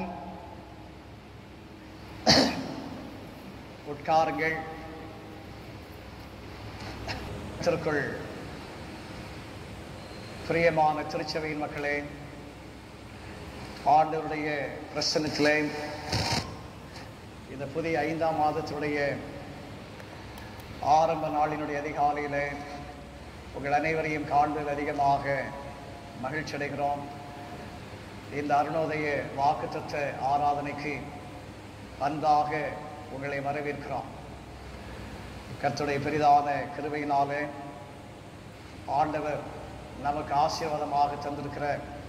உட்காருங்கள் திருக்குள் பிரியமான திருச்சபையின் மக்களே ஆண்டவருடைய பிரசனத்திலே இந்த புதிய ஐந்தாம் மாதத்துடைய ஆரம்ப நாளினுடைய அதிகாலையிலே உங்கள் அனைவரையும் காண்பதில் அதிகமாக மகிழ்ச்சி அடைகிறோம் இந்த அருணோதய வாக்குத்தத்த ஆராதனைக்கு அன்பாக உங்களை வரவேற்கிறோம் கர்த்தருடைய பெரிதான கிருபையினாலே ஆண்டவர் நமக்கு ஆசீர்வாதமாக தந்திருக்கிற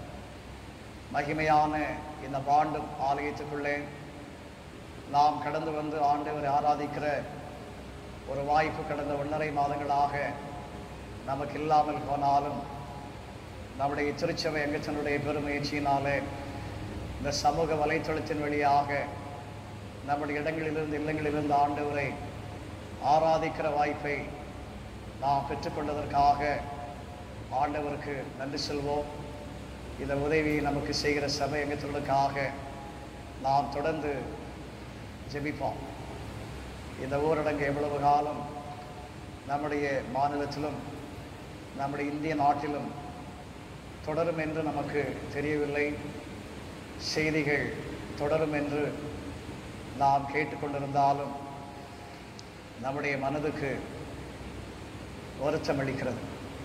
மகிமையான இந்த பாண்டும் ஆலயத்துக்குள்ளே நாம் கடந்து வந்து ஆண்டவரை ஆராதிக்கிற ஒரு வாய்ப்பு கடந்த ஒன்றரை மாதங்களாக நமக்கு இல்லாமல் போனாலும் நம்முடைய திருச்சபை அங்கத்தினுடைய பெருமுயற்சியினாலே இந்த சமூக வலைத்தளத்தின் வழியாக நம்முடைய இடங்களிலிருந்து இல்லங்களிலிருந்து ஆண்டவரை ஆராதிக்கிற வாய்ப்பை நாம் பெற்றுக்கொண்டதற்காக ஆண்டவருக்கு நன்றி சொல்வோம் இந்த உதவியை நமக்கு செய்கிற சபை அங்கத்தினருக்காக நாம் தொடர்ந்து ஜெபிப்போம் இந்த ஊரடங்கு எவ்வளவு காலம் நம்முடைய மாநிலத்திலும் நம்முடைய இந்திய நாட்டிலும் தொடரும் என்று நமக்கு தெரியவில்லை செய்திகள் தொடரும் என்று நாம் கேட்டுக்கொண்டிருந்தாலும் நம்முடைய மனதுக்கு வருத்தம் அளிக்கிறது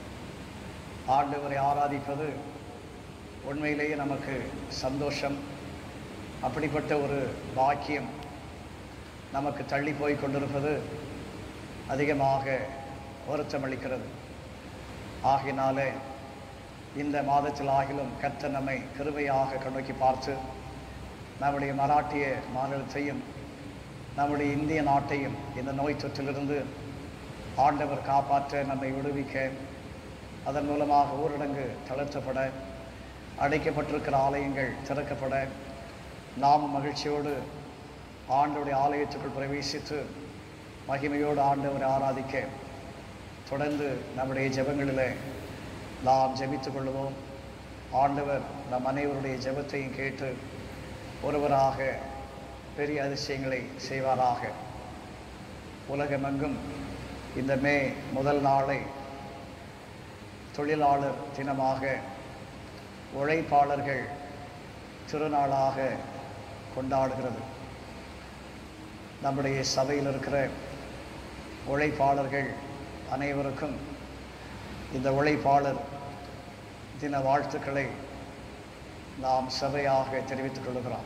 ஆண்டவரை ஆராதிப்பது உண்மையிலேயே நமக்கு சந்தோஷம் அப்படிப்பட்ட ஒரு பாக்கியம் நமக்கு தள்ளி போய் கொண்டிருப்பது அதிகமாக வருத்தம் அளிக்கிறது ஆகினாலே இந்த மாதத்தில் ஆகிலும் கர்த்தர் நம்மை கிருபையாக கண்ணோக்கி பார்த்து நம்முடைய மராட்டிய மாநிலத்தையும் நம்முடைய இந்திய நாட்டையும் இந்த நோய் தொற்றிலிருந்து ஆண்டவர் காப்பாற்ற நம்மை விடுவிக்க அதன் மூலமாக ஊரடங்கு தளர்த்தப்பட அடைக்கப்பட்டிருக்கிற ஆலயங்கள் திறக்கப்பட நாம் மகிழ்ச்சியோடு ஆண்டவருடைய ஆலயத்துக்குள் பிரவேசித்து மகிமையோடு ஆண்டவரை ஆராதிக்க தொடர்ந்து நம்முடைய ஜெபங்களிலே நாம் ஜெபித்துக் கொள்வோம் ஆண்டவர் நம் அனைவருடைய ஜெபத்தையும் கேட்டு ஒருவராக பெரிய அதிசயங்களை செய்வாராக உலகமெங்கும் இந்த மே முதல் நாளை தொழிலாளர் தினமாக உழைப்பாளர்கள் திருநாளாக கொண்டாடுகிறது நம்முடைய சபையில் இருக்கிற உழைப்பாளர்கள் அனைவருக்கும் இந்த உழைப்பாளர் தின வாழ்த்துக்களை நாம் சபையாக தெரிவித்துக் கொள்கிறோம்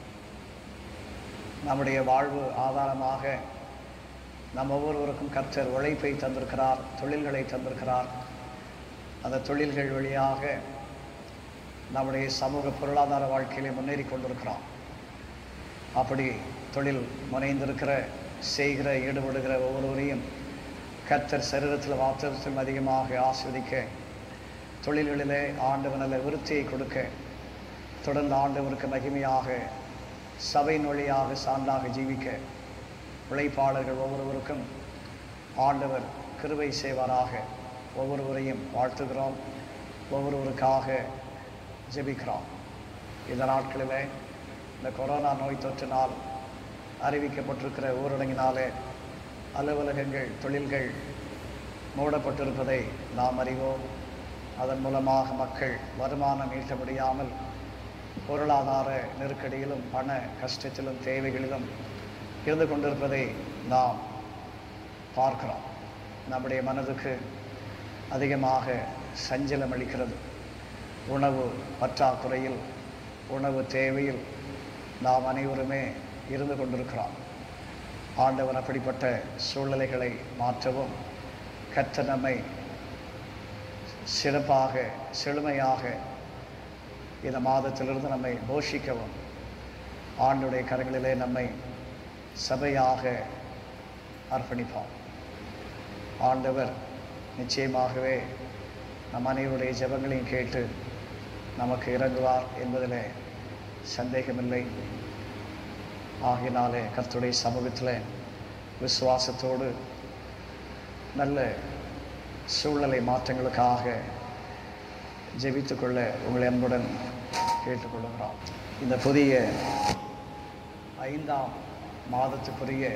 நம்முடைய வாழ்வு ஆதாரமாக நம் ஒவ்வொருவருக்கும் கர்த்தர் உழைப்பை தந்திருக்கிறார் தொழில்களை தந்திருக்கிறார் அந்த தொழில்கள் வழியாக நம்முடைய சமூக பொருளாதார வாழ்க்கையிலே முன்னேறி கொண்டிருக்கிறோம் அப்படி தொழில் முனைந்திருக்கிற செய்கிற ஈடுபடுகிற ஒவ்வொருவரையும் கர்த்தர் சரீரத்தில் வார்த்தத்தில் அதிகமாக ஆஸ்வதிக்க தொழில்களிலே ஆண்டவர் நல்ல விருத்தியை கொடுக்க தொடர்ந்து ஆண்டவருக்கு மகிமையாக சபையின் வழியாக சான்றாக ஜீவிக்க உழைப்பாளர்கள் ஒவ்வொருவருக்கும் ஆண்டவர் கிருபை செய்வாராக ஒவ்வொருவரையும் வாழ்த்துகிறோம் ஒவ்வொருவருக்காக ஜெபிக்கிறோம் இந்த நாட்களிலே இந்த கொரோனா நோய் தொற்றினால் அறிவிக்கப்பட்டிருக்கிற ஊரடங்கினாலே அலுவலகங்கள் தொழில்கள் மூடப்பட்டிருப்பதை நாம் அறிவோம் அதன் மூலமாக மக்கள் வருமானம் ஈட்ட முடியாமல் பொருளாதார நெருக்கடியிலும் பண கஷ்டத்திலும் தேவைகளிலும் இருந்து கொண்டிருப்பதை நாம் பார்க்கிறோம் நம்முடைய மனதுக்கு அதிகமாக சஞ்சலம் அளிக்கிறது உணவு பற்றாக்குறையில் உணவு தேவையில் நாம் அனைவருமே இருந்து கொண்டிருக்கிறோம் ஆண்டவர் அப்படிப்பட்ட சூழ்நிலைகளை மாற்றவும் கற்ற நம்மை சிறப்பாக செழுமையாக இந்த மாதத்திலிருந்து நம்மை போஷிக்கவும் ஆண்டுடைய கரங்களிலே நம்மை சபையாக அர்ப்பணிப்போம் ஆண்டவர் நிச்சயமாகவே நம் அனைவருடைய ஜெபங்களையும் கேட்டு நமக்கு இறங்குவார் என்பதிலே சந்தேகமில்லை ஆகினாலே கர்த்தருடைய சமூகத்தில் விசுவாசத்தோடு நல்ல சூழ்நிலை மாற்றங்களுக்காக ஜெபித்துக்கொள்ள உங்களை அன்புடன் கேட்டுக்கொள்கிறோம் இந்த புதிய ஐந்தாம் மாதத்துக்குரிய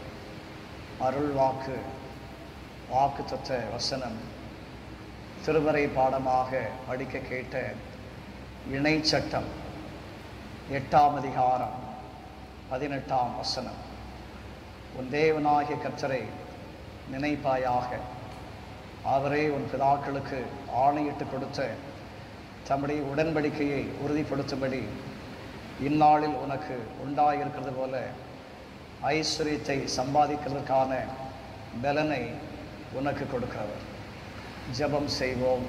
அருள் வாக்கு வாக்கு தத்த வசனம் திருமறை பாடமாக படிக்க கேட்ட இணை சட்டம் எட்டாம் அதிகாரம் பதினெட்டாம் வசனம் உன் தேவனாகிய கர்த்தரை நினைப்பாயாக அவரே உன் பிதாக்களுக்கு ஆணையிட்டு கொடுத்த தம்முடைய உடன்படிக்கையை உறுதிப்படுத்தும்படி இந்நாளில் உனக்கு உண்டாயிருக்கிறது போல ஐஸ்வர்யத்தை சம்பாதிக்கிறதுக்கான பலனை உனக்கு கொடுக்கிறவர் ஜெபம் செய்வோம்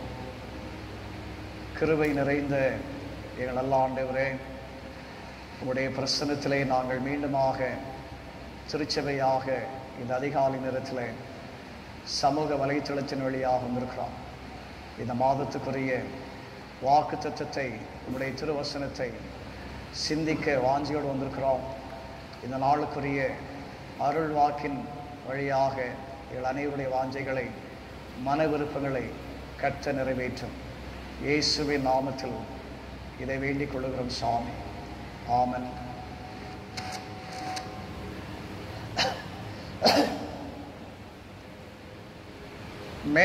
கிருபை நிறைந்த எங்கள் நல்ல ஆண்டவரே உங்களுடைய பிரசனத்திலே நாங்கள் மீண்டுமாக திருச்சபையாக இந்த அதிகாலை நேரத்தில் சமூக வலைத்தளத்தின் வழியாக வந்திருக்கிறோம் இந்த மாதத்துக்குரிய வாக்கு தத்துவத்தை உங்களுடைய திருவசனத்தை சிந்திக்க வாஞ்சியோடு வந்திருக்கிறோம் இந்த நாளுக்குரிய அருள் வாக்கின் வழியாக எங்கள் அனைவருடைய வாஞ்சைகளை மன விருப்பங்களை கற்ற நிறைவேற்றும் இயேசுவின் நாமத்தில் இதை வேண்டிக் கொள்ளுகிறோம் சாமி ஆமன் மே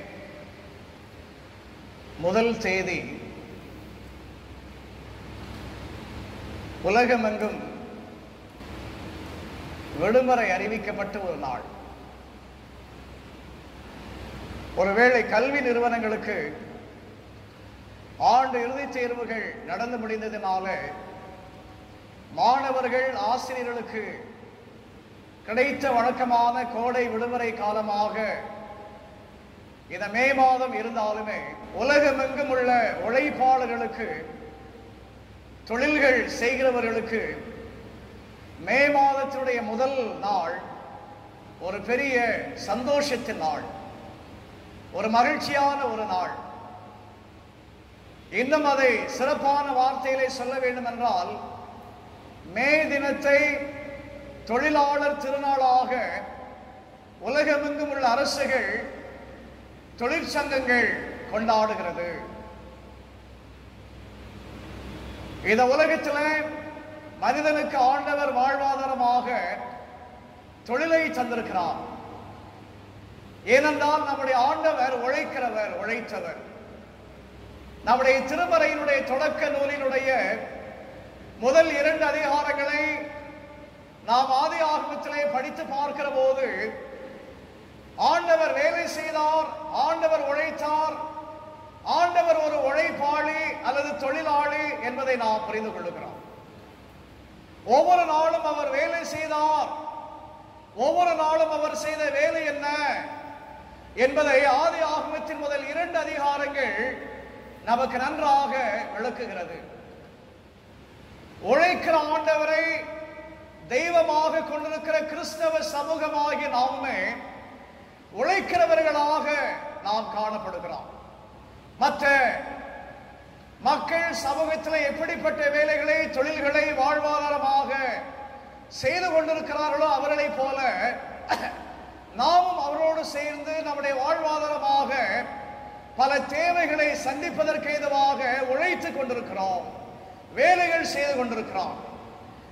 முதல் தேதி உலகமெங்கும் விடுமுறை அறிவிக்கப்பட்ட ஒரு நாள் ஒருவேளை கல்வி நிறுவனங்களுக்கு ஆண்டு இறுதித் தேர்வுகள் நடந்து முடிந்ததினால மாணவர்கள் ஆசிரியர்களுக்கு கிடைத்த வழக்கமான கோடை விடுமுறை காலமாக இந்த மே மாதம் இருந்தாலுமே உலகமெங்கும் உள்ள உழைப்பாளர்களுக்கு தொழில்கள் செய்கிறவர்களுக்கு மே மாதத்தினுடைய முதல் நாள் ஒரு பெரிய சந்தோஷத்தின் நாள் ஒரு மகிழ்ச்சியான ஒரு நாள் இன்னும் அதை சிறப்பான வார்த்தையிலே சொல்ல வேண்டும் என்றால் மே தினத்தை தொழிலாளர் திருநாளாக உலகமெங்கும் உள்ள அரசுகள் தொழிற்சங்கங்கள் கொண்டாடுகிறது இந்த உலகத்தில் மனிதனுக்கு ஆண்டவர் வாழ்வாதாரமாக தொழிலை தந்திருக்கிறார் ஏனென்றால் நம்முடைய ஆண்டவர் உழைக்கிறவர் உழைத்தவர் நம்முடைய திருமறையினுடைய தொடக்க நூலினுடைய முதல் இரண்டு அதிகாரங்களை நாம் ஆதி ஆகமத்திலே படித்து பார்க்கிற போது ஆண்டவர் வேலை செய்தார் ஆண்டவர் உழைத்தார் ஆண்டவர் ஒரு உழைப்பாளி அல்லது தொழிலாளி என்பதை நாம் புரிந்து கொள்ளுகிறோம் ஒவ்வொரு நாளும் அவர் வேலை செய்தார் ஒவ்வொரு நாளும் அவர் செய்த வேலை என்ன என்பதை ஆதி ஆகமத்தின் முதல் இரண்டு அதிகாரங்கள் நமக்கு நன்றாக விளக்குகிறது உழைக்கிற ஆண்டவரை தெய்வமாக கொண்டிருக்கிற கிறிஸ்தவ சமூகமாகிய நாமே உழைக்கிறவர்களாக நாம் காணப்படுகிறோம் மற்ற மக்கள் சமூகத்தில் எப்படிப்பட்ட வேலைகளை தொழில்களை வாழ்வாதாரமாக செய்து கொண்டிருக்கிறார்களோ அவர்களைப் போல நாமும் அவரோடு சேர்ந்து நம்முடைய வாழ்வாதாரமாக பல தேவைகளை சந்திப்பதற்கு ஏதுவாக உழைத்துக் கொண்டிருக்கிறோம் வேலைகள் செய்து கொண்டிருக்கிறோம்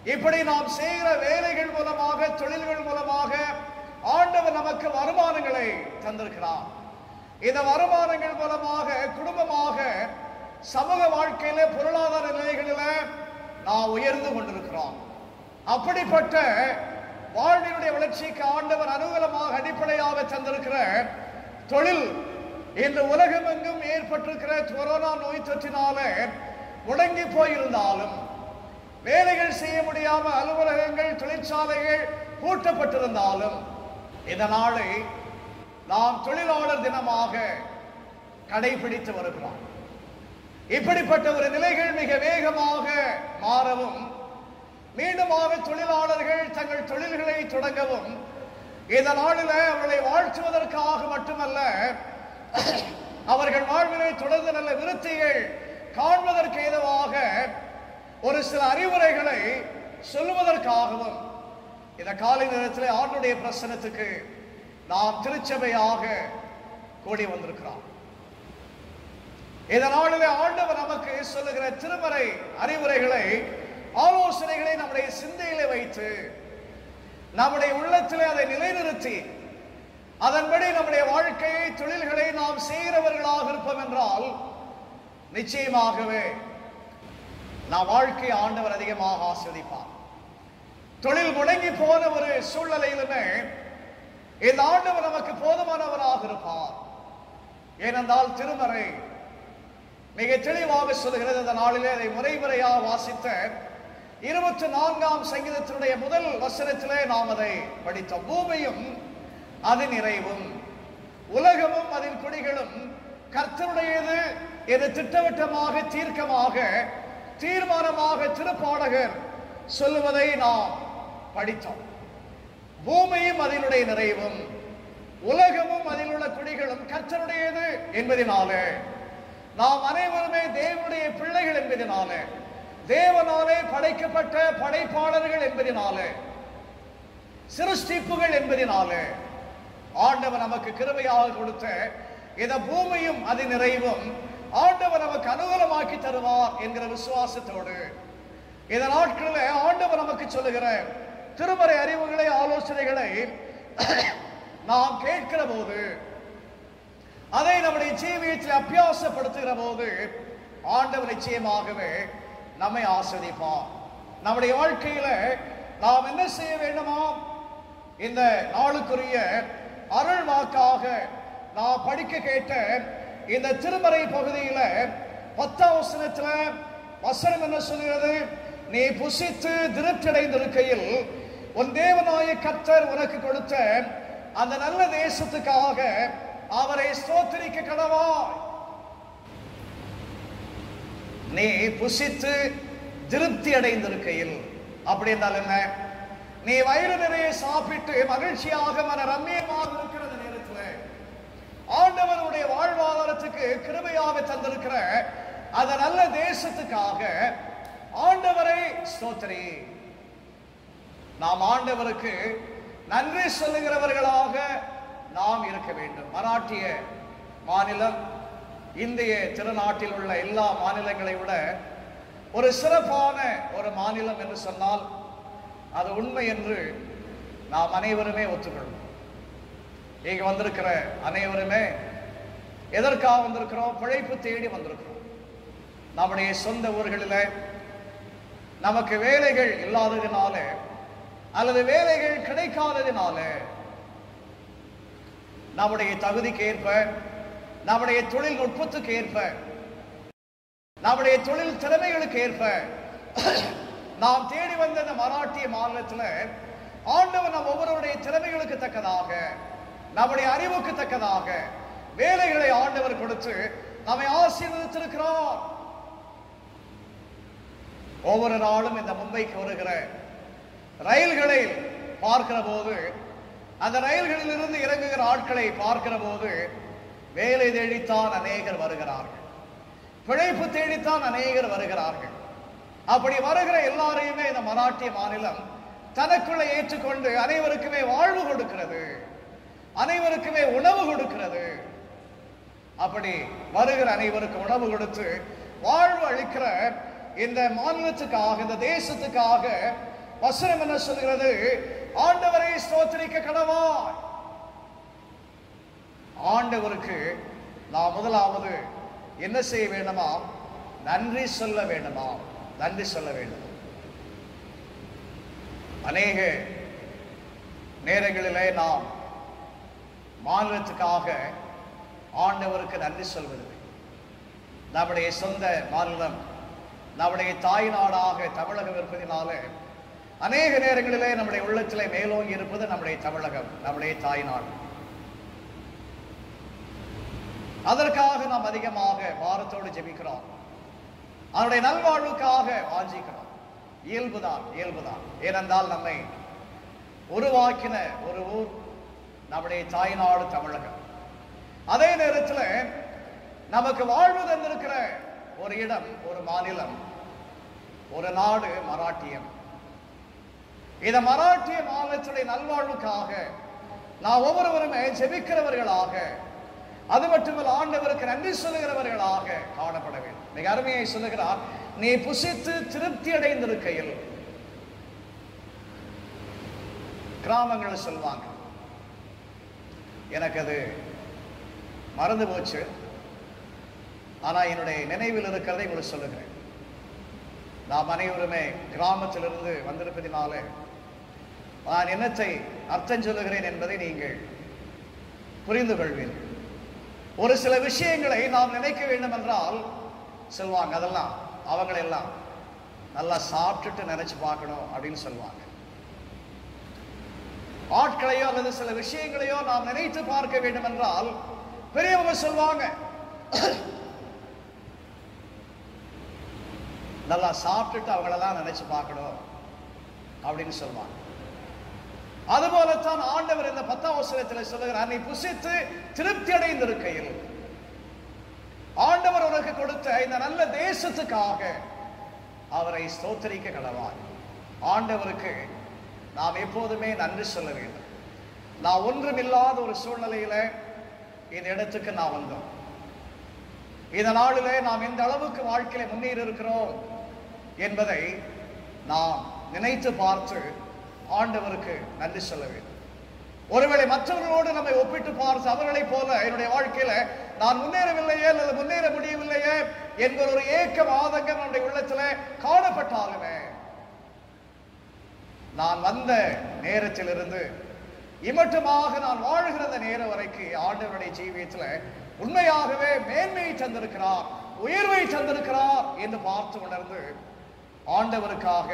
இப்படி நாம் செய்கிற வேலைகள் மூலமாக தொழில்கள் மூலமாக ஆண்டவர் நமக்கு வருமானங்களை தந்திருக்கிறார் இந்த வருமானங்கள் மூலமாக குடும்பமாக சமூக வாழ்க்கையில பொருளாதார நிலைகளில நாம் உயர்ந்து கொண்டிருக்கிறோம் அப்படிப்பட்ட வாழ்வினுடைய வளர்ச்சிக்கு ஆண்டவர் அனுகூலமாக அடிப்படையாக தந்திருக்கிற தொழில் இன்று உலகமெங்கும் ஏற்பட்டிருக்கிற கொரோனா நோய் தொற்றினால முடங்கி போயிருந்தாலும் வேலைகள் செய்ய முடியாம அலுவலகங்கள் தொழிற்சாலைகள் பூட்டப்பட்டிருந்தாலும் இந்த நாளை நாம் தொழிலாளர் தினமாக கடைபிடித்து வருகிறோம் இப்படிப்பட்ட ஒரு நிலைகள் மிக வேகமாக மாறவும் மீண்டுமாக தொழிலாளர்கள் தங்கள் தொழில்களை தொடங்கவும் இந்த நாளில் அவர்களை வாழ்த்துவதற்காக மட்டுமல்ல அவர்கள் வாழ்விலை தொடர்ந்து நல்ல விருத்திகள் காண்பதற்கு ஏதுவாக ஒரு சில அறிவுரைகளை சொல்லுவதற்காகவும் இந்த காலை நேரத்தில் ஆண்டுடைய பிரசனத்துக்கு நாம் திருச்சபையாக கூடி வந்திருக்கிறோம் இதனாலே ஆண்டவர் நமக்கு சொல்லுகிற திருமறை அறிவுரைகளை ஆலோசனைகளை நம்முடைய சிந்தையிலே வைத்து நம்முடைய உள்ளத்திலே அதை நிலைநிறுத்தி அதன்படி நம்முடைய வாழ்க்கையை தொழில்களை நாம் செய்கிறவர்களாக இருப்போம் என்றால் நிச்சயமாகவே நாம் வாழ்க்கை ஆண்டவர் அதிகமாக ஆஸ்வதிப்பார் தொழில் முடங்கி போன ஒரு சூழ்நிலையிலுமே இந்த ஆண்டவர் நமக்கு போதுமானவராக இருப்பார் ஏனென்றால் திருமறை மிக தெளிவாக சொல்லுகிறது இந்த நாளிலே அதை முறைமுறையாக வாசித்த இருபத்தி நான்காம் சங்கீதத்தினுடைய முதல் வசனத்திலே நாம் அதை படித்தோம் பூமியும் அதன் நிறைவும் உலகமும் அதன் குடிகளும் கர்த்தருடையது என்று திட்டவட்டமாக தீர்க்கமாக தீர்மானமாக திருப்பாடகர் சொல்லுவதை நாம் படித்தோம் பூமியும் அதனுடைய நிறைவும் உலகமும் அதில் உள்ள குடிகளும் கர்த்தருடையது என்பதினாலே நாம் அனைவருமே தேவனுடைய பிள்ளைகள் என்பதினாலே தேவனாலே படைக்கப்பட்ட படைப்பாளர்கள் என்பதினாலே சிருஷ்டிப்புகள் என்பதினாலே ஆண்டவர் நமக்கு கிருபையாக கொடுத்த இந்த பூமியும் அது நிறைவும் ஆண்டவர் நமக்கு அனுகூலமாக்கி தருவார் என்கிற விசுவாசத்தோடு இந்த நாட்களில் ஆண்டவர் நமக்கு சொல்லுகிற திருமறை அறிவுகளை ஆலோசனைகளை நாம் கேட்கிற போது அதை நம்முடைய ஜீவியத்தில் அபியாசப்படுத்துகிற போது ஆண்டவர் நிச்சயமாகவே நம்மை ஆஸ்வதிப்பார் நம்முடைய வாழ்க்கையில நாம் என்ன செய்ய வேண்டுமா இந்த நாளுக்குரிய அருள் வாக்காக நாம் படிக்க கேட்ட இந்த திருமறை பகுதியில பத்தாம் வசனத்துல வசனம் என்ன சொல்கிறது நீ புசித்து திருப்தி அடைந்திருக்கையில் உன் தேவனாய கர்த்தர் உனக்கு கொடுத்த அந்த நல்ல தேசத்துக்காக அவரை ஸ்தோத்திரிக்க கடவா நீ புசித்து திருப்தி அடைந்திருக்கையில் அப்படி என்றால் என்ன நீ வயிறு நிறைய சாப்பிட்டு மகிழ்ச்சியாக மன ரம்மியமாக இருக்கிற அந்த நேரத்தில் ஆண்டவருடைய வாழ்வாதாரத்துக்கு கிருபையாக தந்திருக்கிற அந்த நல்ல தேசத்துக்காக ஆண்டவரை ஸ்தோத்திரி நாம் ஆண்டவருக்கு நன்றி சொல்லுகிறவர்களாக நாம் இருக்க வேண்டும் மராட்டிய மாநிலம் இந்திய திருநாட்டில் உள்ள எல்லா மாநிலங்களை விட ஒரு சிறப்பான ஒரு மாநிலம் என்று சொன்னால் அது உண்மை என்று நாம் அனைவருமே ஒத்துக்கொள்வோம் இங்க வந்திருக்கிற அனைவருமே எதற்காக வந்திருக்கிறோம் பிழைப்பு தேடி வந்திருக்கிறோம் நம்முடைய சொந்த ஊர்களில் நமக்கு வேலைகள் இல்லாததினால அல்லது வேலைகள் கிடைக்காததினால நம்முடைய தகுதிக்கு ஏற்ப நம்முடைய தொழில்நுட்பத்துக்கு ஏற்ப நம்முடைய தொழில் திறமைகளுக்கு ஏற்ப நாம் தேடி வந்த இந்த மராட்டிய மாநிலத்தில் ஆண்டவர் நம் ஒவ்வொருவருடைய திறமைகளுக்கு தக்கதாக நம்முடைய அறிவுக்கு தக்கதாக வேலைகளை ஆண்டவர் கொடுத்து நம்மை ஆசீர்வதித்திருக்கிறார் ஒவ்வொரு நாளும் இந்த மும்பைக்கு வருகிற ரயில்களை பார்க்கிற போது அந்த ரயில்களில் இருந்து இறங்குகிற ஆட்களை பார்க்கிற போது வேலை தேடித்தான் அநேகர் வருகிறார்கள் பிழைப்பு தேடித்தான் அநேகர் வருகிறார்கள் அப்படி வருகிற எல்லாரையுமே இந்த மராட்டிய மாநிலம் தனக்குள்ள ஏற்றுக்கொண்டு அனைவருக்குமே வாழ்வு கொடுக்கிறது அனைவருக்குமே உணவு கொடுக்கிறது அப்படி வருகிற அனைவருக்கும் உணவு கொடுத்து வாழ்வு அளிக்கிற இந்த மாநிலத்துக்காக இந்த தேசத்துக்காக வசனம் என்ன சொல்கிறது ஆண்டவரை ஸ்தோத்திரிக்க கடவாய் ஆண்டவருக்கு நாம் முதலாவது என்ன செய்ய வேண்டுமா நன்றி சொல்ல வேண்டுமா நன்றி சொல்ல வேண்டும் அநேக நேரங்களிலே நாம் மாநிலத்துக்காக ஆண்டவருக்கு நன்றி சொல்வதில்லை நம்முடைய சொந்த மாநிலம் நம்முடைய தாய் நாடாக தமிழகம் இருப்பதினால அநேக நேரங்களிலே நம்முடைய உள்ளத்திலே மேலோங்கி இருப்பது நம்முடைய தமிழகம் நம்முடைய தாய் நாடு அதற்காக நாம் அதிகமாக பாரத்தோடு ஜெபிக்கிறோம் அவருடைய நல்வாழ்வுக்காக வாஞ்சிக்கிறோம் இயல்புதான் இயல்புதான் ஏனென்றால் நம்மை உருவாக்கின ஒரு ஊர் நம்முடைய தாய்நாடு தமிழகம் அதே நேரத்தில் நமக்கு வாழ்வு தந்திருக்கிற ஒரு இடம் ஒரு மாநிலம் ஒரு நாடு மராட்டியம் இந்த மராட்டிய மாநிலத்துடைய நல்வாழ்வுக்காக நாம் ஒவ்வொருவருமே ஜெபிக்கிறவர்களாக அது மட்டுமல்ல ஆண்டவருக்கு நன்றி சொல்லுகிறவர்களாக காணப்பட வேண்டும் மிக அருமையை சொல்லுகிறார் நீ புசித்து திருப்தி அடைந்திருக்கையில் கிராமங்கள் சொல்வாங்க எனக்கு அது மறந்து போச்சு ஆனா என்னுடைய நினைவில் இருக்கிறதை உங்களுக்கு சொல்லுகிறேன் நாம் அனைவருமே கிராமத்திலிருந்து வந்திருப்பதினால நான் என்னத்தை அர்த்தம் சொல்லுகிறேன் என்பதை நீங்கள் புரிந்து கொள்வீர்கள் ஒரு சில விஷயங்களை நாம் நினைக்க வேண்டும் என்றால் சொல்லுவாங்க அதெல்லாம் அவங்களெல்லாம் நல்லா சாப்பிட்டுட்டு நினைச்சு பார்க்கணும் அப்படின்னு சொல்லுவாங்க ஆட்களையோ அல்லது சில விஷயங்களையோ நாம் நினைத்து பார்க்க வேண்டும் என்றால் பெரியவங்க சொல்லுவாங்க நல்லா சாப்பிட்டுட்டு அவங்களெல்லாம் நினைச்சு பார்க்கணும் அப்படின்னு சொல்லுவாங்க அதுபோலத்தான் ஆண்டவர் இந்த பத்தாம் வசனத்தில் சொல்லுகிறார் நீ புசித்து திருப்தி அடைந்திருக்கையில் ஆண்டவர் உனக்கு கொடுத்த இந்த நல்ல தேசத்துக்காக அவரை ஸ்தோத்தரிக்க கடவாய் ஆண்டவருக்கு நாம் எப்போதுமே நன்றி சொல்ல வேண்டும் நான் ஒன்றுமில்லாத ஒரு சூழ்நிலையில இந்த இடத்துக்கு நான் வந்தோம் இந்த நாளிலே நாம் எந்த அளவுக்கு வாழ்க்கையில முன்னேறி இருக்கிறோம் என்பதை நாம் நினைத்து பார்த்து ஆண்டவருக்கு நன்றி சொல்ல வேண்டும் ஒருவேளை மற்றவர்களோடு நம்மை ஒப்பிட்டு பார்த்து அவர்களைப் போல என்னுடைய வாழ்க்கையில நான் முன்னேறவில்லையே அல்லது முன்னேற முடியவில்லையே என்கிற ஒரு ஏக்கம் ஆதங்கம் நம்முடைய உள்ளத்துல காணப்பட்டாலுமே நான் வந்த நேரத்திலிருந்து இமட்டமாக நான் வாழ்கிற அந்த நேரம் வரைக்கும் ஆண்டவருடைய ஜீவியத்துல உண்மையாகவே மேன்மையை தந்திருக்கிறார் உயர்வை தந்திருக்கிறார் என்று பார்த்து உணர்ந்து ஆண்டவருக்காக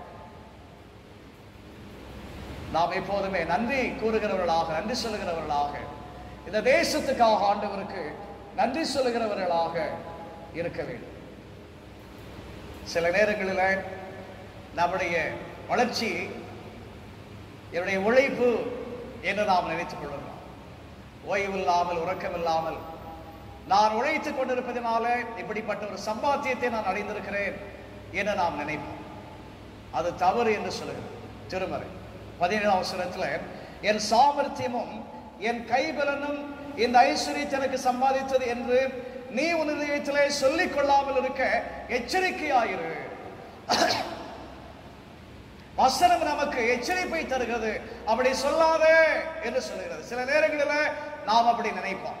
நாம் எப்போதுமே நன்றி கூறுகிறவர்களாக நன்றி சொல்லுகிறவர்களாக இந்த தேசத்துக்காக ஆண்டவருக்கு நன்றி சொல்லுகிறவர்களாக இருக்க வேண்டும் சில நேரங்களில் நம்முடைய வளர்ச்சி என்னுடைய உழைப்பு என்று நாம் நினைத்துக் கொள்கிறோம் ஓய்வில்லாமல் உறக்கமில்லாமல் நான் உழைத்துக் கொண்டிருப்பதனால இப்படிப்பட்ட ஒரு சம்பாத்தியத்தை நான் அடைந்திருக்கிறேன் என நாம் நினைப்போம் அது தவறு என்று சொல்லுகிறது திருமறை பதினேழாம் அவசரத்தில் என் சாமர்த்தியமும் என் கைபலனும் இந்த ஐஸ்வர்யத்தை எனக்கு சம்பாதித்தது என்று நீ உன் இதயத்திலே சொல்லிக் கொள்ளாமல் இருக்க எச்சரிக்கையாயிரு வசனம் நமக்கு எச்சரிப்பை தருகிறது அப்படி சொல்லாதே என்று சொல்லுகிறது சில நேரங்களில் நாம் அப்படி நினைப்போம்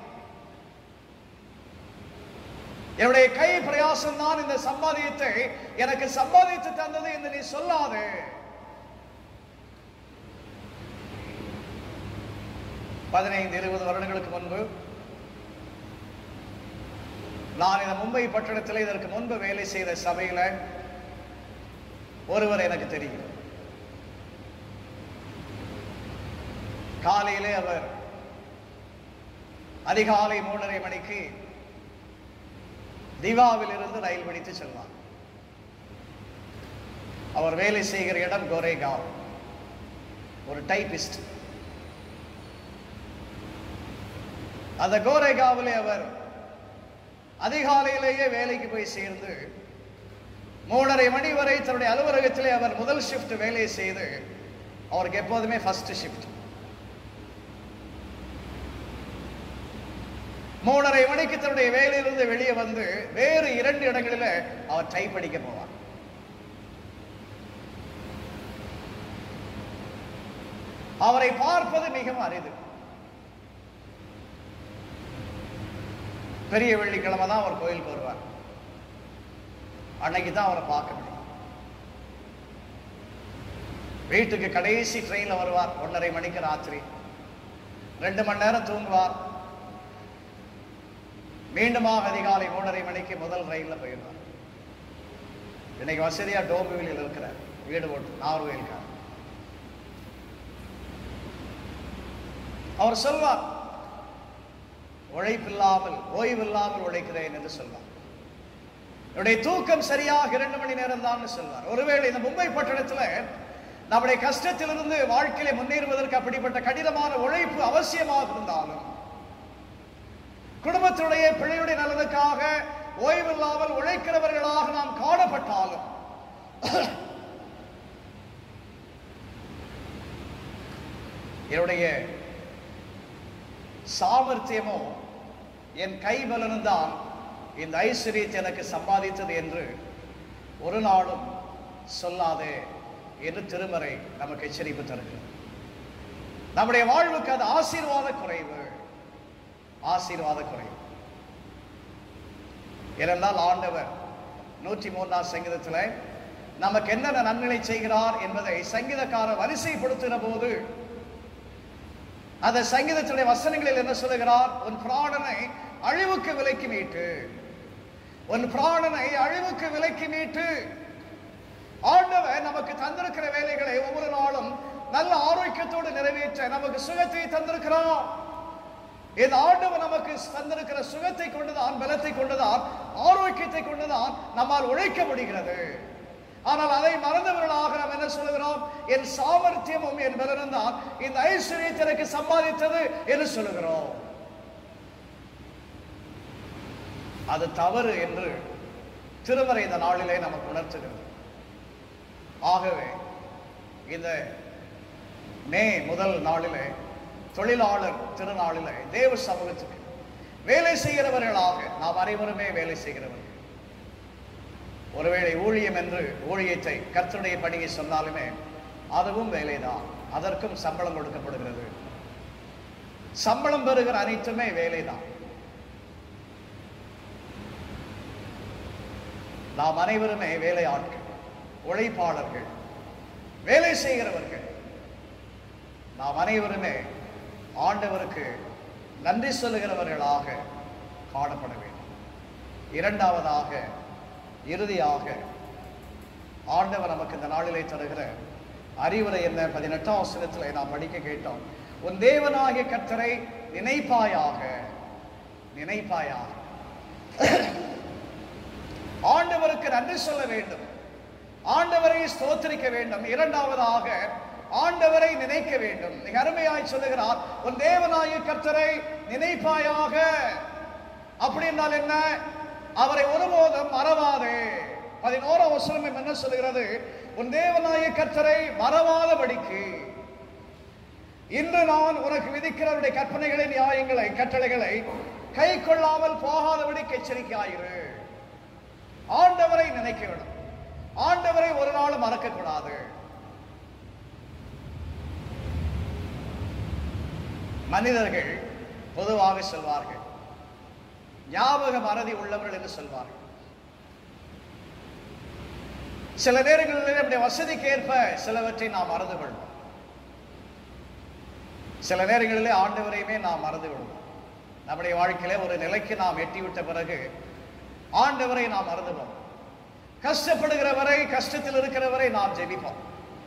என்னுடைய கை பிரயாசம் தான் இந்த சம்பாதியத்தை எனக்கு சம்பாதித்து தந்தது என்று நீ சொல்லாதே பதினைந்து இருபது வருடங்களுக்கு முன்பு நான் இந்த மும்பை பட்டணத்தில் இதற்கு முன்பு வேலை செய்த சபையில ஒருவர் எனக்கு தெரியும் காலையிலே அவர் அதிகாலை மூன்றரை மணிக்கு திவாவில் இருந்து ரயில் பிடித்து செல்வார் அவர் வேலை செய்கிற இடம் கோரேகாவ் ஒரு டைபிஸ்ட் அந்த கோரேகாவிலே அவர் அதிகாலையிலேயே வேலைக்கு போய் சேர்ந்து மூணரை மணி வரை தன்னுடைய அலுவலகத்திலே அவர் முதல் ஷிஃப்ட் வேலையை செய்து அவருக்கு எப்போதுமே ஃபர்ஸ்ட் ஷிஃப்ட் மூணரை மணிக்கு தன்னுடைய வேலையிலிருந்து வெளியே வந்து வேறு இரண்டு இடங்களில் அவர் டைப் அடிக்க போவார் அவரை பார்ப்பது மிகவும் அரிது பெரிய வெள்ளிக்கிழமை தான் அவர் கோயிலுக்கு வருவார் அன்னைக்கு தான் அவரை பார்க்க முடியும் வீட்டுக்கு கடைசி ட்ரெயின்ல வருவார் ஒன்றரை மணிக்கு ராத்திரி ரெண்டு மணி நேரம் தூங்குவார் மீண்டுமாக அதிகாலை மூன்றரை மணிக்கு முதல் ரயில்ல போயிடுவார் இன்னைக்கு வசதியா டோம்புவிலில் இருக்கிறார் வீடு போட்டு நார்வேல்கார் அவர் சொல்வார் உழைப்பில்லாமல் ஓய்வில்லாமல் உழைக்கிறேன் என்று சொல்வார் என்னுடைய தூக்கம் சரியாக இரண்டு மணி நேரம் தான் சொல்வார் ஒருவேளை இந்த மும்பை பட்டணத்துல நம்முடைய கஷ்டத்திலிருந்து வாழ்க்கையில முன்னேறுவதற்கு அப்படிப்பட்ட கடினமான உழைப்பு அவசியமாக இருந்தாலும் குடும்பத்துடைய பிள்ளையுடைய நலனுக்காக ஓய்வில்லாமல் உழைக்கிறவர்களாக நாம் காணப்பட்டாலும் என்னுடைய சாமர்த்தியமோ என் கைபலனும் தான் இந்த ஐஸ்வர்யத்தை எனக்கு சம்பாதித்தது என்று ஒரு நாளும் சொல்லாதே என்று திருமறை நமக்கு எச்சரிப்பு தருகிறது நம்முடைய வாழ்வுக்கு அது ஆசீர்வாத குறைவு ஆசீர்வாத குறைவு ஏனென்றால் ஆண்டவர் நூற்றி மூன்றாம் சங்கீதத்தில் நமக்கு என்னென்ன நன்மைகளை செய்கிறார் என்பதை சங்கீதக்காரர் வரிசைப்படுத்துகிற போது அந்த சங்கீதத்துடைய வசனங்களில் என்ன சொல்லுகிறார் உன் பிராணனை அழிவுக்கு விலைக்கு மீட்டு உன் பிராணனை அழிவுக்கு விலைக்கு மீட்டு ஆண்டவர் நமக்கு தந்திருக்கிற வேலைகளை ஒவ்வொரு நாளும் நல்ல ஆரோக்கியத்தோடு நிறைவேற்ற நமக்கு சுகத்தை தந்திருக்கிறார் இந்த ஆண்டவர் நமக்கு தந்திருக்கிற சுகத்தை கொண்டுதான் பலத்தை கொண்டுதான் ஆரோக்கியத்தை கொண்டுதான் நம்மால் உழைக்க முடிகிறது ஆனால் அதை மறந்தவர்களாக நாம் என்ன சொல்லுகிறோம் என் சாமர்த்தியமும் என் பலனும் தான் இந்த ஐஸ்வர்யத்தை எனக்கு சம்பாதித்தது என்று சொல்லுகிறோம் அது தவறு என்று திருமறை இந்த நாளிலே நமக்கு உணர்த்துகிறது ஆகவே இந்த மே முதல் நாளிலே தொழிலாளர் திருநாளிலே தேவ சமூகத்துக்கு வேலை செய்கிறவர்களாக நாம் அனைவருமே வேலை செய்கிறவர்கள் ஒருவேளை ஊழியம் என்று ஊழியத்தை கர்த்தருடைய பணியை சொன்னாலுமே அதுவும் வேலைதான் அதற்கும் சம்பளம் கொடுக்கப்படுகிறது சம்பளம் பெறுகிற அனைத்துமே வேலைதான் நாம் அனைவருமே வேலையாட்கள் உழைப்பாளர்கள் வேலை செய்கிறவர்கள் நாம் அனைவருமே ஆண்டவருக்கு நன்றி சொல்லுகிறவர்களாக காணப்பட வேண்டும் இரண்டாவதாக இறுதியாக ஆண்டவர் நமக்கு இந்த நாளிலே தருகிற அறிவுரை என்ன பதினெட்டாம் வசனத்தில் நாம் படிக்க கேட்டோம் உன் தேவனாகிய கர்த்தரை நினைப்பாயாக நினைப்பாயாக ஆண்டவருக்கு நன்றி சொல்ல வேண்டும் ஆண்டவரை ஸ்தோத்திரிக்க வேண்டும் இரண்டாவதாக ஆண்டவரை நினைக்க வேண்டும் மிக அருமையாய் சொல்லுகிறார் உன் தேவனாய கர்த்தரை நினைப்பாயாக அப்படி என்றால் என்ன அவரை ஒருபோதும் மறவாதே பதினோராம் வசனம் என்ன சொல்லுகிறது உன் தேவனாய கர்த்தரை மறவாதபடிக்கு இன்று நான் உனக்கு விதிக்கிறவருடைய கற்பனைகளை நியாயங்களை கட்டளைகளை கை கொள்ளாமல் போகாதபடிக்கு எச்சரிக்கையாயிரு ஆண்டவரை நினைக்க வேண்டும் ஆண்டவரை ஒரு நாளும் மறக்கக்கூடாது மனிதர்கள் பொதுவாக சொல்வார்கள் ஞாபக மறதி உள்ளவர்கள் என்று சொல்வார்கள் சில நேரங்களில் நம்முடைய வசதிக்கு ஏற்ப சிலவற்றை நாம் மறந்து கொள்வோம் சில நேரங்களிலே ஆண்டவரையுமே நாம் மறந்து விடுவோம் நம்முடைய வாழ்க்கையில ஒரு நிலைக்கு நாம் எட்டிவிட்ட பிறகு ஆண்டவரை நாம் மறந்துவோம் கஷ்டப்படுகிறவரை கஷ்டத்தில் இருக்கிறவரை நாம் ஜெபிப்போம்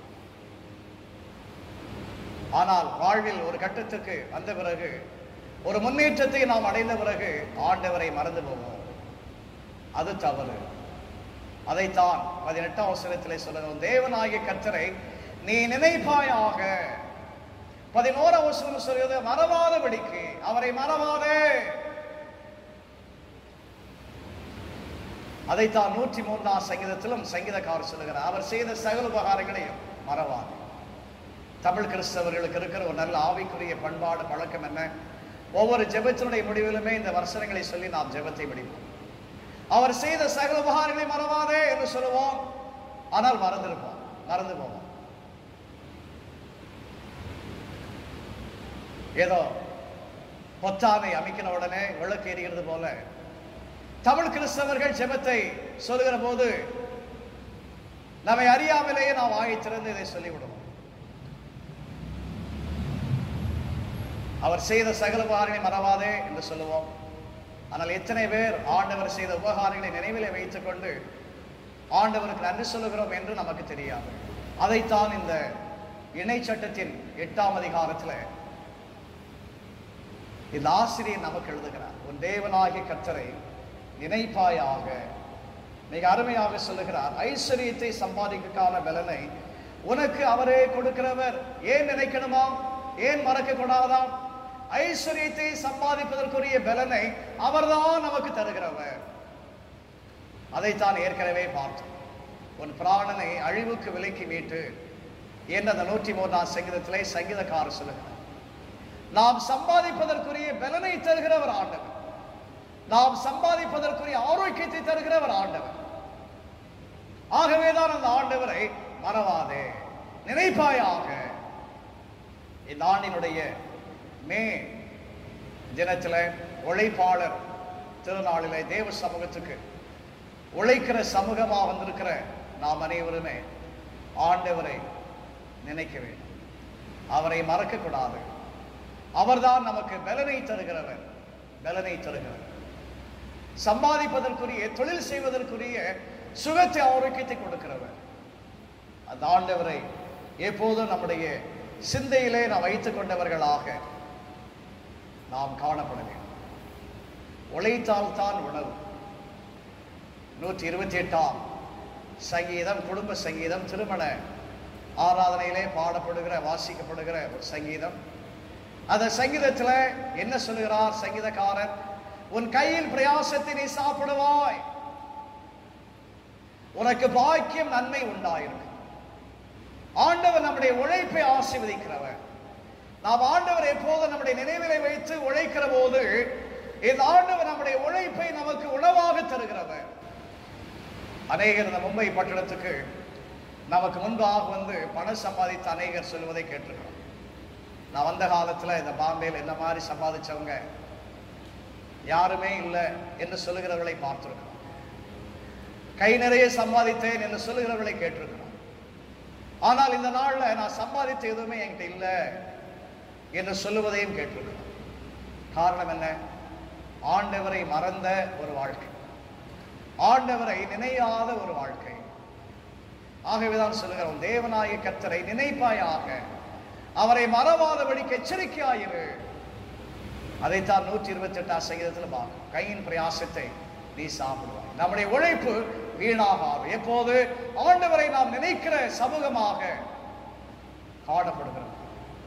ஆனால் வாழ்வில் ஒரு கட்டத்துக்கு வந்த பிறகு ஒரு முன்னேற்றத்தை நாம் அடைந்த பிறகு ஆண்டவரை மறந்து போவோம் அது தவறு அதைத்தான் பதினெட்டாம் அவசரத்திலே சொல்லுகிறோம் தேவனாகிய கர்த்தரை நீ நினைப்பாயாக பதினோராம் அவசரம் சொல்கிறது மறவாதபடிக்கு அவரை மறவாதே அதைத்தான் நூற்றி மூன்றாம் சங்கீதத்திலும் சங்கீதக்காரர் சொல்லுகிறார் அவர் செய்த சகல உபகாரங்களையும் மறவாது தமிழ் கிறிஸ்தவர்களுக்கு இருக்கிற ஒரு நல்ல ஆவிக்குரிய பண்பாடு பழக்கம் என்ன ஒவ்வொரு ஜெபத்தினுடைய முடிவிலுமே இந்த வசனங்களை சொல்லி நாம் ஜெபத்தை முடிப்போம் அவர் செய்த சகல உபகாரங்களை மறவாதே என்று சொல்லுவோம் ஆனால் மறந்திருப்போம் மறந்து போவோம் ஏதோ பொத்தானை அமைக்கின உடனே விளக்கு எரிகிறது போல தமிழ் கிறிஸ்தவர்கள் ஜெபத்தை சொல்லுகிற போது நம்மை அறியாமலேயே நாம் வாயை திறந்து இதை சொல்லிவிடுவோம் அவர் செய்த சகல உபகாரங்களை மறவாதே என்று சொல்லுவோம் ஆனால் எத்தனை பேர் ஆண்டவர் செய்த உபகாரங்களை நினைவிலே வைத்துக் கொண்டு ஆண்டவருக்கு நன்றி சொல்லுகிறோம் என்று நமக்கு தெரியாது அதைத்தான் இந்த இணை சட்டத்தின் எட்டாம் அதிகாரத்தில் இந்த ஆசிரியர் நமக்கு எழுதுகிறார் உன் தேவனாகிய கர்த்தரை நினைப்பாயாக மிக அருமையாக சொல்லுகிறார் ஐஸ்வர்யத்தை சம்பாதிக்கான பலனை உனக்கு அவரே கொடுக்கிறவர் ஏன் நினைக்கணுமா ஏன் மறக்க கூடாதாம் ஐஸ்வர்யத்தை சம்பாதிப்பதற்குரிய பலனை அவர்தான் நமக்கு தருகிறவர் அதைத்தான் ஏற்கனவே பார்த்தோம் உன் பிராணனை அழிவுக்கு விலைக்கு மீட்டு என்று அந்த நூற்றி மூன்றாம் சங்கீதத்திலே சங்கீதக்காரர் சொல்லுகிறார் நாம் சம்பாதிப்பதற்குரிய பலனை தருகிறவர் ஆண்டவர் நாம் சம்பாதிப்பதற்குரிய ஆரோக்கியத்தை தருகிறவர் ஆண்டவர் ஆகவேதான் அந்த ஆண்டவரை மறவாதே நினைப்பாயாக இந்த ஆண்டினுடைய மே தினத்தில் உழைப்பாளர் திருநாளிலே தேவ சமூகத்துக்கு உழைக்கிற சமூகமாக வந்திருக்கிற நாம் அனைவருமே ஆண்டவரை நினைக்க வேண்டும் அவரை மறக்கக்கூடாது அவர்தான் நமக்கு பலனை தருகிறவர் பலனை தருகிறவர் சம்பாதிப்பதற்குரிய தொழில் செய்வதற்குரிய சுகத்தை ஆரோக்கியத்தை கொடுக்கிறவர் அந்த ஆண்டவரை எப்போதும் நம்முடைய சிந்தையிலே நாம் வைத்துக் கொண்டவர்களாக நாம் காணப்பட வேண்டும் உழைத்தால் தான் உணவு நூற்றி இருபத்தி எட்டாம் சங்கீதம் குடும்ப சங்கீதம் திருமண ஆராதனையிலே பாடப்படுகிற வாசிக்கப்படுகிற ஒரு சங்கீதம் அந்த சங்கீதத்தில் என்ன சொல்லுகிறார் சங்கீதக்காரன் உன் கையில் பிரயாசத்தை நீ சாப்பிடுவாய் உனக்கு பாக்கியம் நன்மை உண்டாயிருக்கும் ஆண்டவர் நம்முடைய உழைப்பை ஆசீர்வதிக்கிறவர் நாம் ஆண்டவர் எப்போது நம்முடைய நினைவிலை வைத்து உழைக்கிற போது இந்த ஆண்டவர் நம்முடைய உழைப்பை நமக்கு உணவாக தருகிறவர் அநேகர் இந்த மும்பை பட்டணத்துக்கு நமக்கு முன்பாக வந்து பணம் சம்பாதித்த அநேகர் சொல்வதை கேட்டிருக்கிறோம் நான் வந்த காலத்தில் இந்த பாம்பேயில் என்ன மாதிரி சம்பாதிச்சவங்க யாருமே இல்லை என்று சொல்லுகிறவர்களை பார்த்திருக்கிறோம் கை நிறைய சம்பாதித்தேன் என்று சொல்லுகிறவர்களை கேட்டிருக்கிறோம் ஆனால் இந்த நாள்ல நான் சம்பாதித்த எதுவுமே என்கிட்ட இல்லை என்று சொல்லுவதையும் கேட்டிருக்கிறோம் காரணம் என்ன ஆண்டவரை மறந்த ஒரு வாழ்க்கை ஆண்டவரை நினையாத ஒரு வாழ்க்கை ஆகவேதான் சொல்லுகிறோம் தேவனாய கர்த்தரை நினைப்பாயாக அவரை மறவாதபடிக்கு எச்சரிக்கையாயிரு அதைத்தான் நூற்றி இருபத்தி எட்டாம் சங்கீதத்தில் பார்க்கும் கையின் பிரயாசத்தை நீ சாப்பிடுவாய் நம்முடைய உழைப்பு வீணாகாது எப்போது ஆண்டவரை நாம் நினைக்கிற சமூகமாக காணப்படுகிறோம்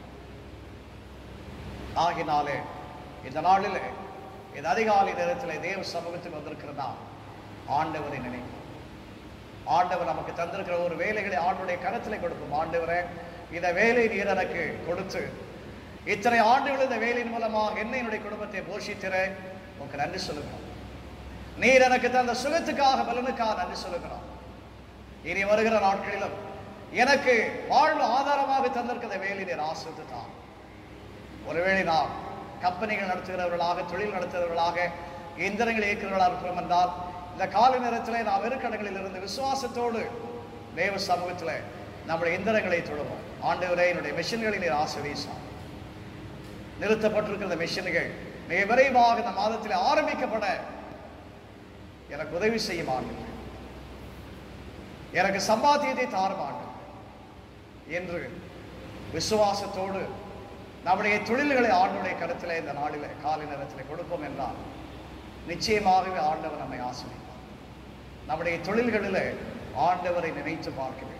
ஆகினாலே இந்த நாளிலே இந்த அதிகாலை நேரத்தில் தேவ சமூகத்தில் வந்திருக்கிறதா ஆண்டவரை நினைப்போம் ஆண்டவர் நமக்கு தந்திருக்கிற ஒரு வேலைகளை ஆண்டுடைய கரத்திலே கொடுப்போம் ஆண்டவரே இந்த வேலை நீர் எனக்கு கொடுத்து இத்தனை ஆண்டுகள் இந்த வேலையின் மூலமாக என்ன என்னுடைய குடும்பத்தை போஷித்திர உனக்கு நன்றி சொல்லுகிறோம் நீர் எனக்கு தந்த சுகத்துக்காக பலனுக்காக நன்றி சொல்லுகிறோம் இனி வருகிற நாட்களிலும் எனக்கு வாழ்வு ஆதாரமாக தந்திருக்கிற வேலை நீர் ஆசிரித்து தான் ஒருவேளை நாம் கம்பெனிகள் நடத்துகிறவர்களாக தொழில் நடத்துகிறவர்களாக எந்திரங்கள் இயக்கிறவர்களாக இருக்கிறோம் என்றால் இந்த காலை நேரத்தில் நாம் வெறுக்கடங்களில் இருந்து விசுவாசத்தோடு தேவ சமூகத்தில் நம்முடைய எந்திரங்களை தொடுவோம் ஆண்டவரே என்னுடைய மெஷின்களை நீர் ஆசிரியசா நிறுத்தப்பட்டிருக்கிற மெஷின்கள் மிக விரைவாக இந்த மாதத்தில் ஆரம்பிக்கப்பட எனக்கு உதவி செய்யும் ஆண்டு எனக்கு சம்பாத்தியத்தை தாரும் ஆண்டு என்று விசுவாசத்தோடு நம்முடைய தொழில்களை ஆண்டுடைய கருத்தில் இந்த நாளில் காலை நேரத்தில் கொடுப்போம் என்றால் நிச்சயமாகவே ஆண்டவர் நம்மை ஆசிரியப்பார் நம்முடைய தொழில்களில் ஆண்டவரை நினைத்து பார்க்க வேண்டும்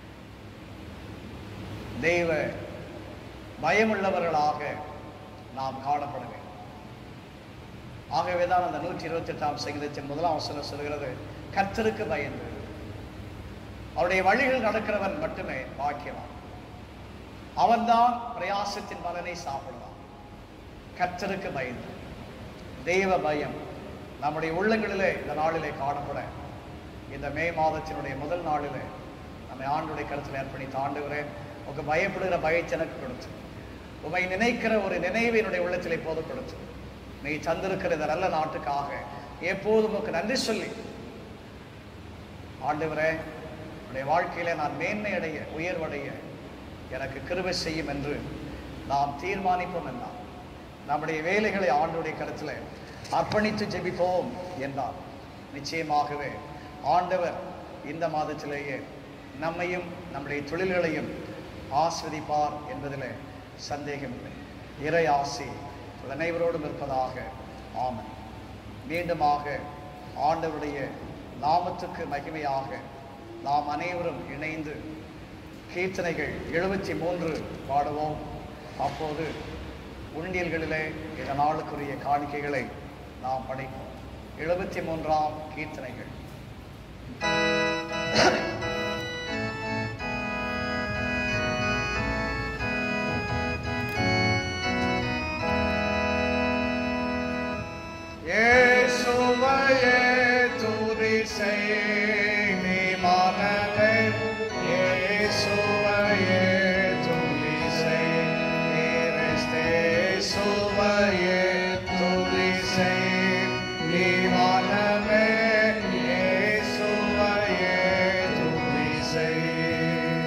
தெய்வ பயமுள்ளவர்களாக நாம் காணப்பட வேண்டும் ஆகவேதான் அந்த நூற்றி இருபத்தி எட்டாம் சங்கீதத்தின் முதலாம் வசனம் சொல்கிறது கர்த்தருக்கு பயந்து அவருடைய வழிகள் நடக்கிறவன் மட்டுமே பாக்கியவான் அவன்தான் பிரயாசத்தின் பலனை சாப்பிடுவான் கர்த்தருக்கு பயந்து தெய்வ பயம் நம்முடைய உள்ளங்களிலே இந்த நாளிலே காணப்பட இந்த மே மாதத்தினுடைய முதல் நாளிலே நம்மை ஆண்டுடைய கருத்தில் அர்ப்பணித்து ஆண்டுகிறேன் உங்க பயப்படுகிற பயத்தை எனக்கு கொடுத்து உமை நினைக்கிற ஒரு நினைவை என்னுடைய உள்ளத்தில் இப்போது கொடுத்து நீ தந்திருக்கிற இந்த நல்ல நாட்டுக்காக எப்போதும் உமக்கு நன்றி சொல்லி ஆண்டவரே என்னுடைய வாழ்க்கையில நான் மேன்மை அடைய உயர்வடைய எனக்கு கிருபை செய்யும் என்று நாம் தீர்மானிப்போம் என்றார் நம்முடைய வேலைகளை ஆண்டுடைய கருத்தில் அர்ப்பணித்து ஜெபிப்போம் என்றார் நிச்சயமாகவே ஆண்டவர் இந்த மாதத்திலேயே நம்மையும் நம்முடைய தொழில்களையும் ஆஸ்வதிப்பார் என்பதில் சந்தேகமில்லை இறை ஆசி உங்கள் அனைவரோடும் இருப்பதாக ஆமென் மீண்டுமாக ஆண்டவருடைய நாமத்துக்கு மகிமையாக நாம் அனைவரும் இணைந்து கீர்த்தனைகள் எழுபத்தி மூன்று பாடுவோம் அப்போது உண்டியல்களிலே இந்த நாளுக்குரிய காணிக்கைகளை நாம் படைப்போம் எழுபத்தி மூன்றாம் கீர்த்தனைகள் இயேசுவையே துதி செய் நீ மனமே. இயேசுவையே துதி செய். கிறிஸ்தேசுவையே துதி செய். நீ மனமே. இயேசுவையே துதி செய்.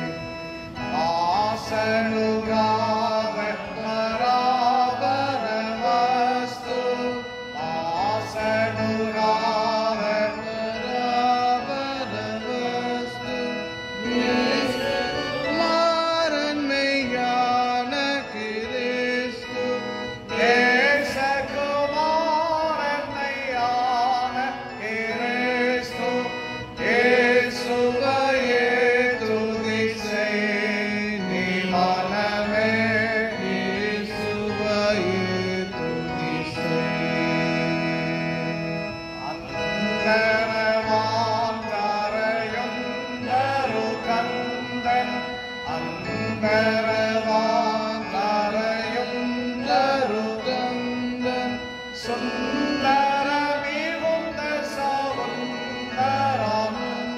ஆசனுராக பராபர வஸ்து ஆசனுராக பராபர வஸ்து மாரன்மையான கிறிஸ்து தேசகுமாரன்மையான கிறிஸ்து இயேசுவையே துதி செய் நீ மனமே இயேசுவையே துதி செய் அந்தரவான் தரையும் தருகந்தன் அந்தரவான் தரையும் தருகந்தன் சுந்தர மிகுந்த சவுந்தரம்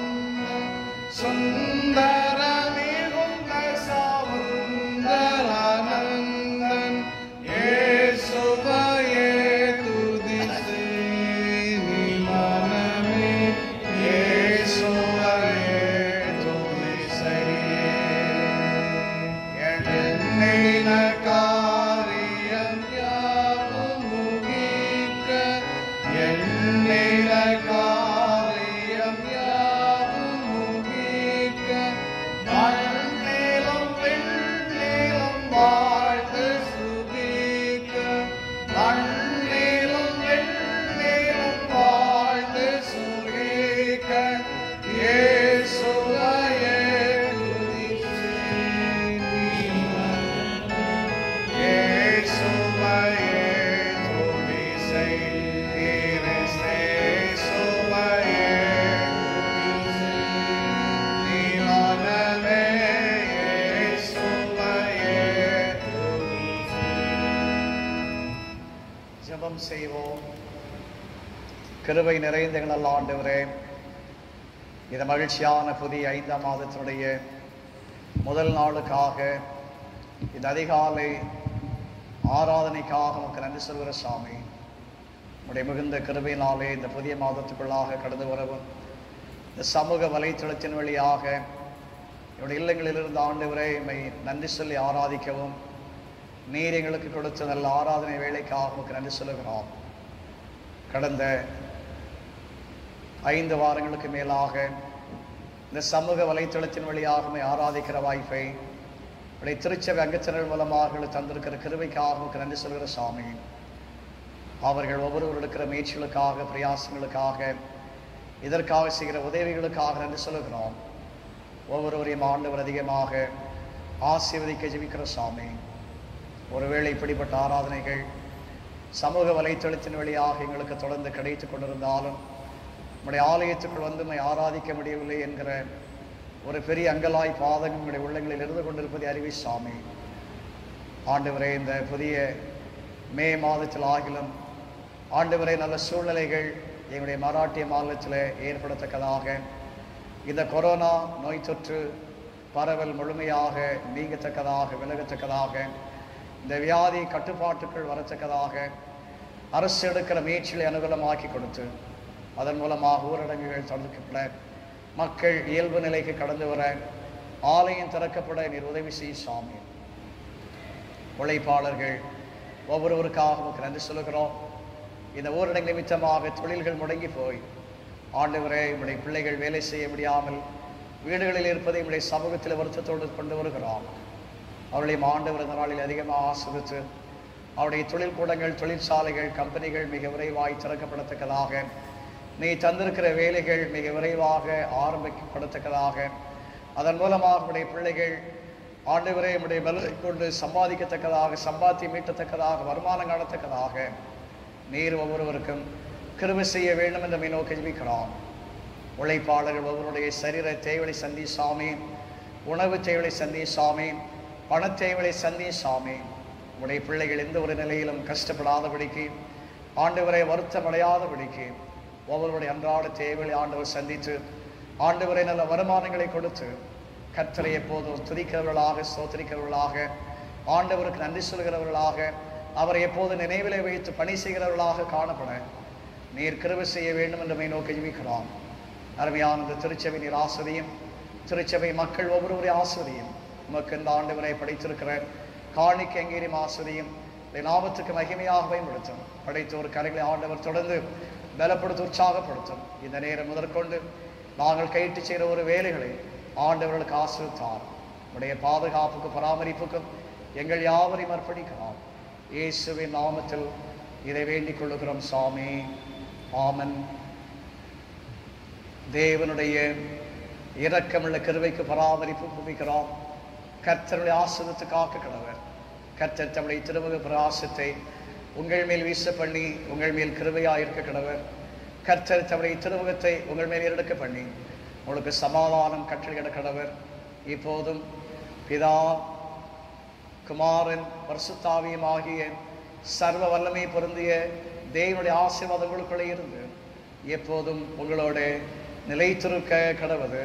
சுந்தர மிகுந்த சவுந்தரானந்தன் இயேசுவையே துதி செய் நீ மனமே இயேசுவையே துதி செய் எண்ணின காரியம் யாவும் முகிக்க எண்ணின காரியம் யாவும் முகிக்க மண்ணிலும் விண்ணிலும் வாழ்ந்து சுகிக்க மண்ணிலும் விண்ணிலும் வாழ்ந்து சுகிக்க இயேசுவையே துதி செய் நீ இயேசுவையே துதி செய் கிறிஸ்தேசுவையே துதி செய் நீ மனமே இயேசுவையே துதி செய் ஜெபம் செய்வோம் கிருபை நிறைந்த எங்கள் நல்ல ஆண்டவரே இந்த மகிழ்ச்சியான புதிய ஐந்தாம் மாதத்தினுடைய முதல் நாளுக்காக இந்த அதிகாலை ஆராதனைக்காக உமக்கு நன்றி சொல்கிற சாமி உடைய மிகுந்த கிருபையினாலே இந்த புதிய மாதத்துக்குள்ளாக கடந்து வரவும் இந்த சமூக வலைத்தளத்தின் வழியாக என்னுடைய இல்லங்களிலிருந்து ஆண்டவரை எம்மை நன்றி சொல்லி ஆராதிக்கவும் நீர் எங்களுக்கு கொடுத்த நல்ல ஆராதனை வேலைக்காக உமக்கு நன்றி சொல்லுகிறோம் கடந்த ஐந்து வாரங்களுக்கு மேலாக இந்த சமூக வலைத்தளத்தின் வழியாக உம்மை ஆராதிக்கிற வாய்ப்பை உடைய திருச்சபை அங்கத்தினர் மூலமாக எங்களுக்கு தந்திருக்கிற கிருபைக்காக உமக்கு நன்றி சொல்கிற சாமி அவர்கள் ஒவ்வொருவர் எடுக்கிற முயற்சிகளுக்காக பிரயாசங்களுக்காக இதற்காக செய்கிற உதவிகளுக்காக நன்றி சொல்லுகிறோம் ஒவ்வொருவரையும் ஆண்டவர் அதிகமாக ஆசீர்வதிக்க ஜெபிக்கிற சாமி ஒருவேளை இப்படிப்பட்ட ஆராதனைகள் சமூக வலைத்தளத்தின் வழியாக எங்களுக்கு தொடர்ந்து கிடைத்து கொண்டிருந்தாலும் நம்முடைய ஆலயத்துக்குள் வந்து நம்மை ஆராதிக்க முடியவில்லை என்கிற ஒரு பெரிய அங்கலாய் பாதகம் நம்முடைய உள்ளங்களில் இருந்து கொண்டிருப்பதை அறிவி சாமி ஆண்டவரே இந்த புதிய மே மாதத்தில் ஆகிலும் ஆண்டவரே நல்ல சூழ்நிலைகள் எங்களுடைய மராட்டிய மாநிலத்தில் ஏற்படத்தக்கதாக இந்த கொரோனா நோய் தொற்று பரவல் முழுமையாக நீங்கத்தக்கதாக விலகத்தக்கதாக இந்த வியாதி கட்டுப்பாட்டுக்குள் வரத்தக்கதாக அரசு எடுக்கிற முயற்சிகளை அனுகூலமாக்கி கொடுத்து அதன் மூலமாக ஊரடங்குகள் தடுக்கப்பட மக்கள் இயல்பு நிலைக்கு கடந்து வர ஆலயம் திறக்கப்பட நீர் உதவி செய்ய சாமி உழைப்பாளர்கள் ஒவ்வொருவருக்காக உமக்கு நன்றி சொல்லுகிறோம் இந்த ஊரடங்கு நிமித்தமாக தொழில்கள் முடங்கி போய் ஆண்டவரே உடைய பிள்ளைகள் வேலை செய்ய முடியாமல் வீடுகளில் இருப்பதை உடைய சமூகத்தில் வருத்தத்தோடு கொண்டு வருகிறோம் அவருடைய ஆண்டவர் இந்த நாளில் அதிகமாக ஆசிரித்து அவருடைய தொழில் கூடங்கள் தொழிற்சாலைகள் கம்பெனிகள் மிக விரைவாய் திறக்கப்படத்தக்கதாக நீ தந்திருக்கிற வேலைகள் மிக விரைவாக ஆரம்பிக்கப்படத்தக்கதாக அதன் மூலமாக உடைய பிள்ளைகள் ஆண்டவரே உடைய பலத்தை கொண்டு சம்பாதிக்கத்தக்கதாக சம்பாத்தி மீட்டத்தக்கதாக வருமானம் காணத்தக்கதாக நீர் ஒவ்வொருவருக்கும் கிருபை செய்ய வேண்டும் என்று மீ நோக்கி ஜெபிக்கிறோம் உழைப்பாளர்கள் ஒவ்வொருடைய சரீர தேவையை சந்தி சாமி உணவு தேவையை சந்தி சாமி பணத் தேவையை சந்தி சாமி உடைய பிள்ளைகள் எந்த ஒரு நிலையிலும் கஷ்டப்படாதபடிக்கு ஆண்டவரை வருத்தமடையாதபடிக்கு ஒவ்வொருடைய அன்றாட தேவைகளை ஆண்டவர் சந்தித்து ஆண்டவரை நல்ல வருமானங்களை கொடுத்து கர்த்தரை எப்போதும் துதிக்கிறவர்களாக சோதரிக்கிறவர்களாக ஆண்டவருக்கு நன்றி சொல்கிறவர்களாக அவரை எப்போது நினைவிலே வைத்து பணி செய்கிறவர்களாக காணப்பட நீர் கிருபை செய்ய வேண்டும் என்று மை நோக்கி ஜெபிக்கிறோம் அருமையான இந்த திருச்சபை நீர் ஆசிரியம் திருச்சபை மக்கள் ஒவ்வொருவரையும் ஆசிரியம் உமக்கு இந்த ஆண்டவரை படைத்திருக்கிற காணிக்கு அங்கீரியம் ஆசிரியம் இந்த நாமத்துக்கு மகிமையாக பயன்படுத்தும் படைத்த ஒரு கரைகளை ஆண்டவர் தொடர்ந்து பலப்படுத்தி உற்சாகப்படுத்தும் இந்த நேரம் முதற்கொண்டு நாங்கள் கைட்டு செய்கிற ஒரு வேலைகளை ஆண்டவர்களுக்கு ஆசிரித்தார் உடைய பாதுகாப்புக்கு பராமரிப்புக்கும் எங்கள் யாவரையும் அர்ப்பணிக்கிறோம் இயேசுவின் நாமத்தில் இதை வேண்டிக் கொள்ளுகிறோம் சாமி ஆமன் தேவனுடைய இரக்கமுள்ள கிருபைக்கு பராமரிப்பு குவிக்கிறோம் கர்த்தருடைய ஆசிரத்தை காக்க கடவர் கர்த்தர் தம்முடைய திருமுக பிரகாசத்தை உங்கள் மேல் வீச பண்ணி உங்கள் மேல் கிருபையாக இருக்க கடவர் கர்த்தர் தம்முடைய திருமுகத்தை உங்கள் மேல் எடுக்க பண்ணி உங்களுக்கு சமாதானம் கட்டளையிட கடவர் இப்போதும் பிதா குமாரன் பரிசுத்தாவியும் ஆகிய சர்வ வல்லமை பொருந்திய தேவனுடைய ஆசீர்வாதங்களுக்குள்ளே இருந்து எப்போதும் உங்களோட நிலைத்திருக்க கடவது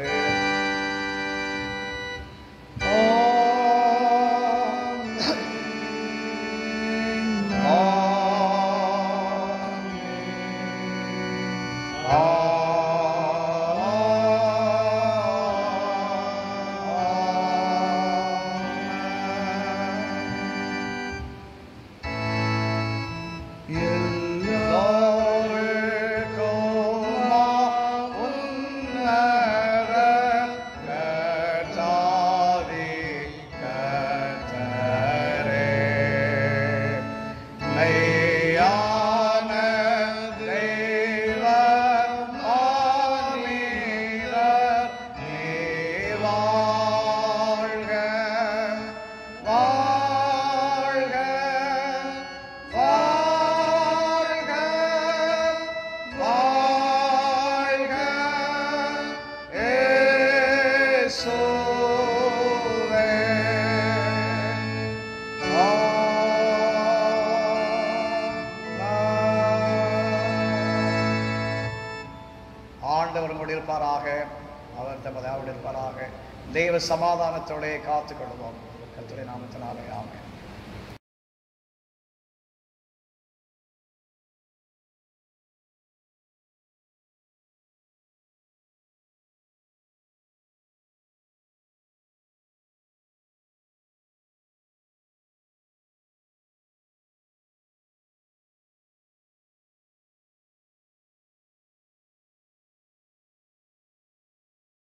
ஆண்டவர் உங்களோடு இருப்பாராக அவர் தமது அவரோடு இருப்பாராக தெய்வ சமாதானத்தோட காத்துக் கொள்வோம் கத்துரை நாமத்தினாலே ஆமென்